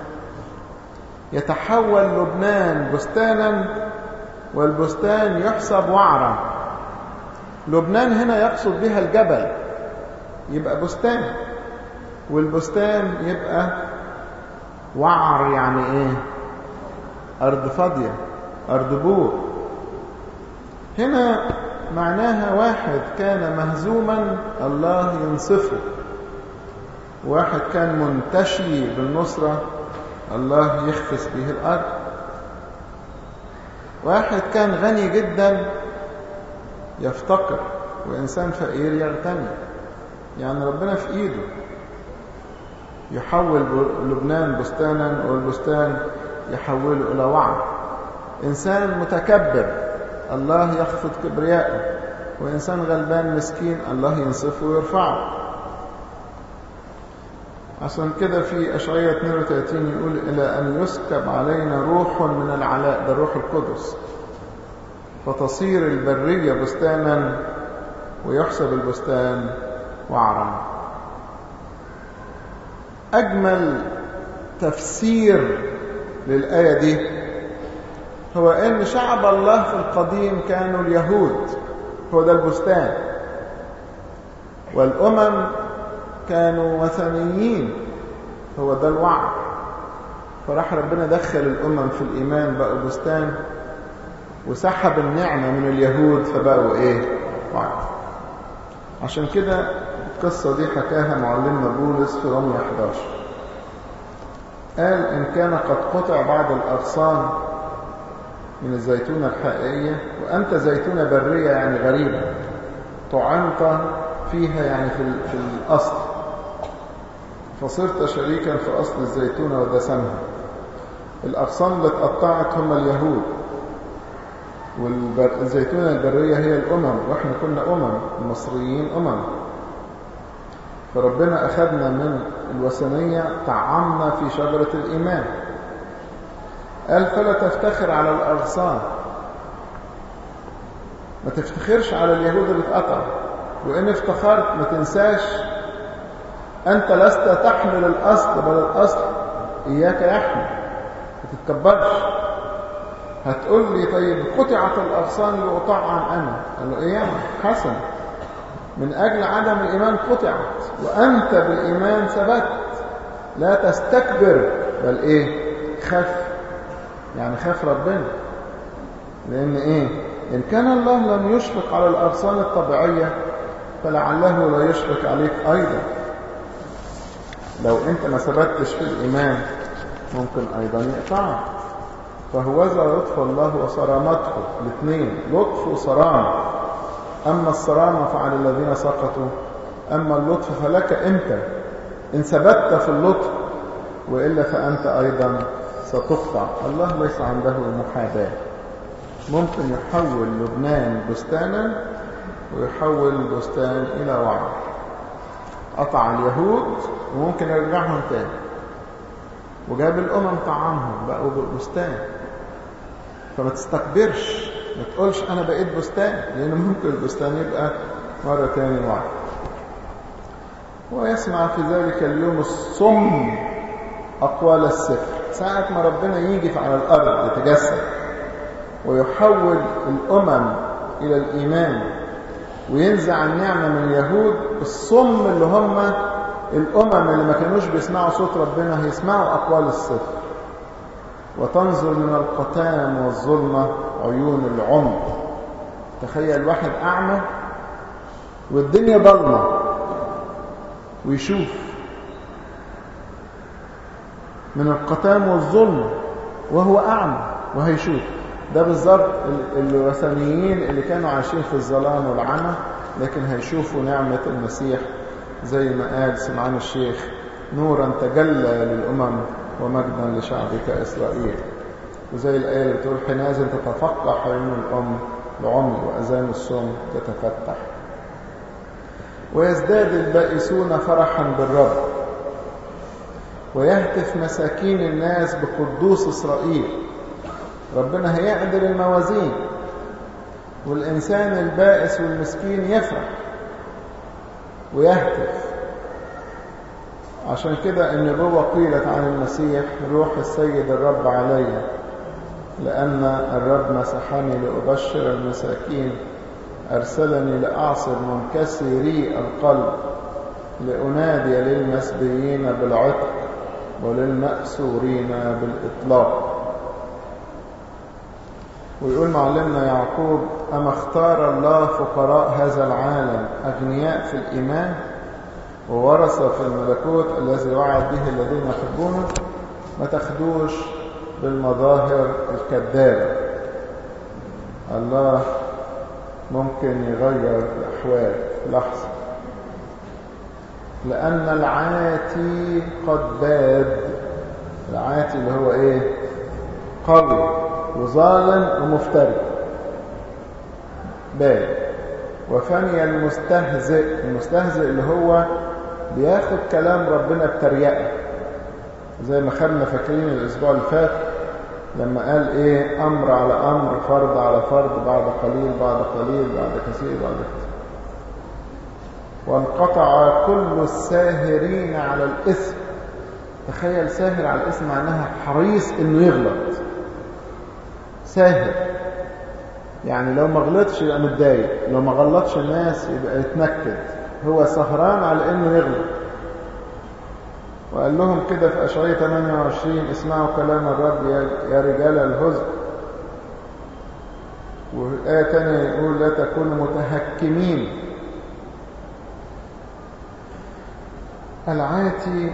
A: يتحول لبنان بستانا والبستان يحسب وعرا لبنان هنا يقصد بها الجبل يبقى بستان والبستان يبقى وعر يعني ايه ارض فاضية ارض بور هنا معناها واحد كان مهزوما الله ينصفه واحد كان منتشي بالنصرة الله يخفس به الأرض واحد كان غني جدا يفتقر وإنسان فقير يغتني يعني ربنا في إيده يحول لبنان بستانا والبستان يحوله إلى وعر إنسان متكبر الله يخفض كبرياءه وإنسان غلبان مسكين الله ينصفه ويرفعه عشان كده في أشعية 32 يقول إلى أن يسكب علينا روح من العلاء ده الروح القدس فتصير البرية بستانا ويحسب البستان وعرا أجمل تفسير للآية دي هو أن شعب الله في القديم كانوا اليهود هو ده البستان والأمم كانوا وثنيين هو ده الوعد فراح ربنا دخل الأمم في الإيمان بقوا بستان وسحب النعمة من اليهود فبقوا إيه وعد عشان كده القصة دي حكاها معلمنا بولس في رمي 11 قال إن كان قد قطع بعض الأغصان من الزيتونة الحقيقية وأنت زيتونة برية يعني غريبة طعنت فيها يعني في, في الأصل فصرت شريكا في أصل الزيتونة ودسمها الأغصان اللي اتقطعت هم اليهود والزيتونة البرية هي الأمم وإحنا كنا أمم المصريين أمم فربنا أخذنا من الوثنية طعمنا في شجرة الإيمان قال فلا تفتخر على الأغصان ما تفتخرش على اليهود اللي اتقطعوا وإن افتخرت ما تنساش أنت لست تحمل الأصل بل الأصل إياك يحمل ما تتكبرش هتقول لي طيب قطعت الأغصان لأطعم أنا قال له إياه حسن من أجل عدم الإيمان قطعت وأنت بالإيمان ثبت لا تستكبر بل إيه خف يعني خاف ربنا لأن إيه إن كان الله لم يشفق على الأغصان الطبيعية فلعله لا يشفق عليك أيضا لو أنت ما ثبتش في الإيمان ممكن أيضا يقطعك فهوذا لطف الله وصرامته الاثنين لطف وصرامة أما الصرامة فعلى الذين سقطوا أما اللطف فلك أنت إن ثبت في اللطف وإلا فأنت أيضا ستقطع الله ليس عنده محاباة ممكن يحول لبنان بستانا ويحول البستان إلى وعر قطع اليهود وممكن يرجعهم تاني وجاب الأمم طعامهم بقوا بستان فما تستكبرش ما تقولش أنا بقيت بستان لأن ممكن البستان يبقى مرة تاني وعر ويسمع في ذلك اليوم الصم أقوال السفر ساعة ما ربنا يجي على الأرض يتجسد ويحول الأمم إلى الإيمان وينزع النعمة من اليهود الصم اللي هم الأمم اللي ما كانوش بيسمعوا صوت ربنا هيسمعوا أقوال السفر وتنظر من القتام والظلمة عيون العمر تخيل واحد أعمى والدنيا ضلمة ويشوف من القتام والظلم وهو أعمى وهيشوف ده بالظبط الوثنيين اللي كانوا عايشين في الظلام والعمى لكن هيشوفوا نعمة المسيح زي ما قال سمعان الشيخ نورا تجلى للأمم ومجدا لشعبك إسرائيل وزي الآية اللي بتقول حينئذ تتفقح عيون الأم العمي وأذان الصم تتفتح ويزداد البائسون فرحا بالرب ويهتف مساكين الناس بقدوس إسرائيل ربنا هيعدل الموازين والإنسان البائس والمسكين يفرح ويهتف عشان كده النبوة قيلت عن المسيح روح السيد الرب علي لأن الرب مسحني لأبشر المساكين أرسلني لأعصر منكسري القلب لأنادي للمسبيين بالعتق وللمأسورين بالإطلاق ويقول معلمنا يعقوب أما اختار الله فقراء هذا العالم أغنياء في الإيمان وورث في الملكوت الذي وعد به الذين يحبونه ما تاخدوش بالمظاهر الكذابة الله ممكن يغير الأحوال في لحظة لأن العاتي قد باد العاتي اللي هو ايه قوي وظالم ومفتري باد وفني المستهزئ المستهزئ اللي هو بياخد كلام ربنا بتريقة زي ما خدنا فاكرين الأسبوع اللي فات لما قال إيه أمر على أمر فرض على فرض بعد قليل بعد قليل بعد كثير بعد كثير وانقطع كل الساهرين على الإثم تخيل ساهر على الإثم معناها حريص إنه يغلط ساهر يعني لو ما غلطش يبقى متضايق لو ما غلطش الناس يبقى يتنكد هو سهران على انه يغلط وقال لهم كده في اشعياء 28 اسمعوا كلام الرب يا رجال الهزء وآية تانية يقول لا تكونوا متهكمين العاتي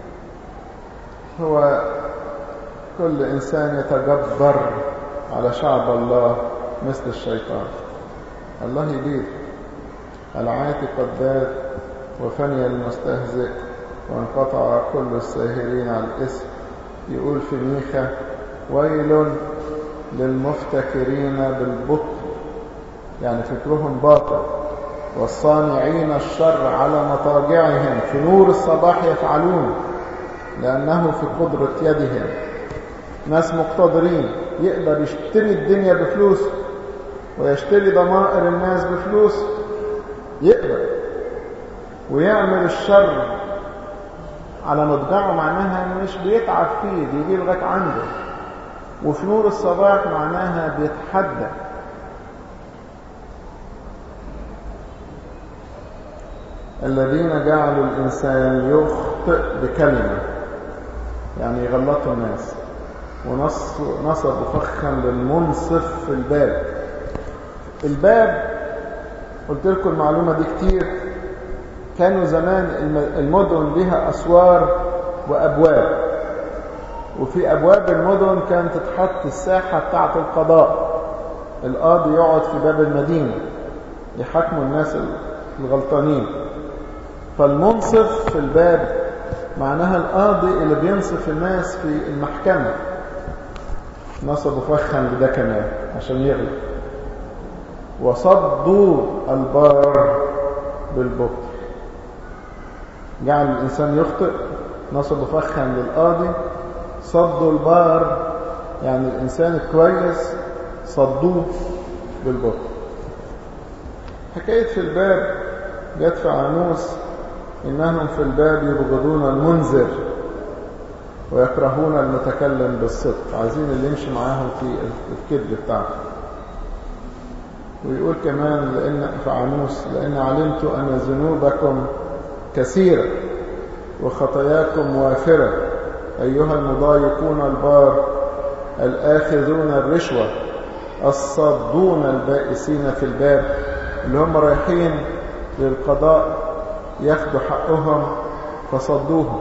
A: هو كل إنسان يتجبر على شعب الله مثل الشيطان الله يجيب العاتي قد بات وفني المستهزئ وانقطع كل الساهرين على الاسم يقول في ميخا ويل للمفتكرين بالبطل يعني فكرهم باطل والصانعين الشر على مضاجعهم في نور الصباح يفعلون لأنه في قدرة يدهم ناس مقتدرين يقدر يشتري الدنيا بفلوس ويشتري ضمائر الناس بفلوس يقدر ويعمل الشر على مضجعه معناها مش بيتعب فيه بيجي لغايه عنده وفي نور الصباح معناها بيتحدى الذين جعلوا الإنسان يخطئ بكلمة يعني يغلطوا الناس ونصبوا فخا للمنصف في الباب الباب قلت لكم المعلومة دي كتير كانوا زمان المدن لها أسوار وأبواب وفي أبواب المدن كانت تتحط الساحة بتاعة القضاء القاضي يقعد في باب المدينة يحاكموا الناس الغلطانين فالمنصف في الباب معناها القاضي اللي بينصف الناس في المحكمة نصبوا فخا بده كمان عشان يغلب وصدوا البار بالبطل جعل الإنسان يخطئ نصبوا فخا للقاضي صدوا البار يعني الإنسان الكويس صدوه بالبطل حكاية في الباب جت في عاموس إنهم في الباب يبغضون المنذر ويكرهون المتكلم بالصدق عايزين اللي يمشي معاهم في الكذب بتاعته ويقول كمان لأن في عاموس لأن علمت أن ذنوبكم كثيرة وخطاياكم وافرة أيها المضايقون البار الآخذون الرشوة الصدون البائسين في الباب اللي هم رايحين للقضاء ياخدوا حقهم فصدوهم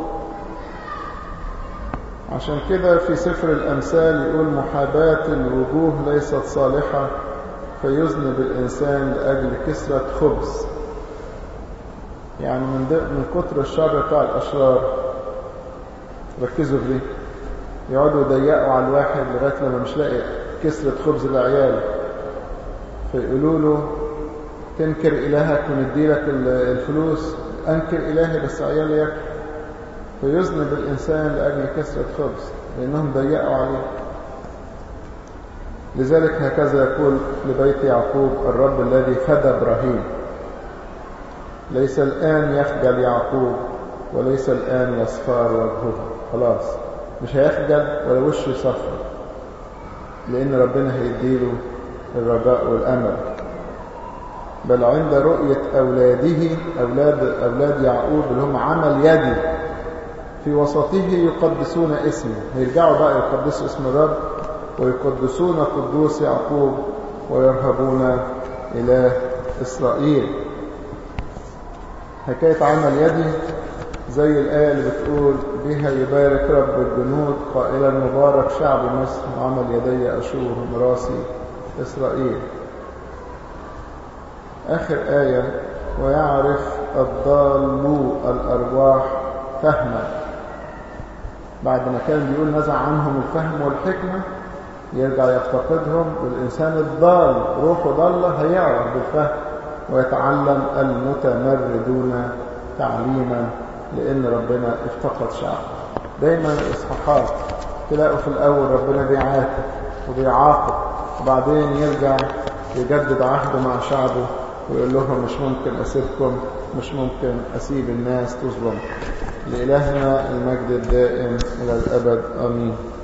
A: عشان كده في سفر الأمثال يقول محاباة الوجوه ليست صالحة فيذنب الإنسان لأجل كسرة خبز يعني من, من كتر الشر بتاع الأشرار ركزوا في دي يقعدوا يضيقوا على الواحد لغاية لما مش لاقي كسرة خبز لعياله فيقولوا له تنكر إلهك وندي لك الفلوس أنكر إلهي بس عيالي ياكل فيذنب الإنسان لأجل كسرة خبز لأنهم ضيقوا عليه لذلك هكذا يقول لبيت يعقوب الرب الذي فدى إبراهيم ليس الآن يخجل يعقوب وليس الآن يصفار وجهه خلاص مش هيخجل ولا وشه يصفر لأن ربنا هيديله الرجاء والأمل بل عند رؤية أولاده أولاد, أولاد يعقوب اللي هم عمل يدي في وسطه يقدسون اسمه هيرجعوا بقى يقدسوا اسم الرب ويقدسون قدوس يعقوب ويرهبون إله إسرائيل حكاية عمل يدي زي الآية اللي بتقول بها يبارك رب الجنود قائلا مبارك شعب مصر عمل يدي أشور مراسي إسرائيل آخر آية ويعرف الضال الأرواح فهما بعد ما كان بيقول نزع عنهم الفهم والحكمة يرجع يفتقدهم والإنسان الضال روحه ضالة هيعرف بالفهم ويتعلم المتمردون تعليما لأن ربنا افتقد شعبه دايما الإصحاحات تلاقوا في الأول ربنا بيعاتب وبيعاقب وبعدين يرجع يجدد عهده مع شعبه ويقول لهم مش ممكن أسيبكم مش ممكن أسيب الناس تظلم لإلهنا المجد الدائم إلى الأبد آمين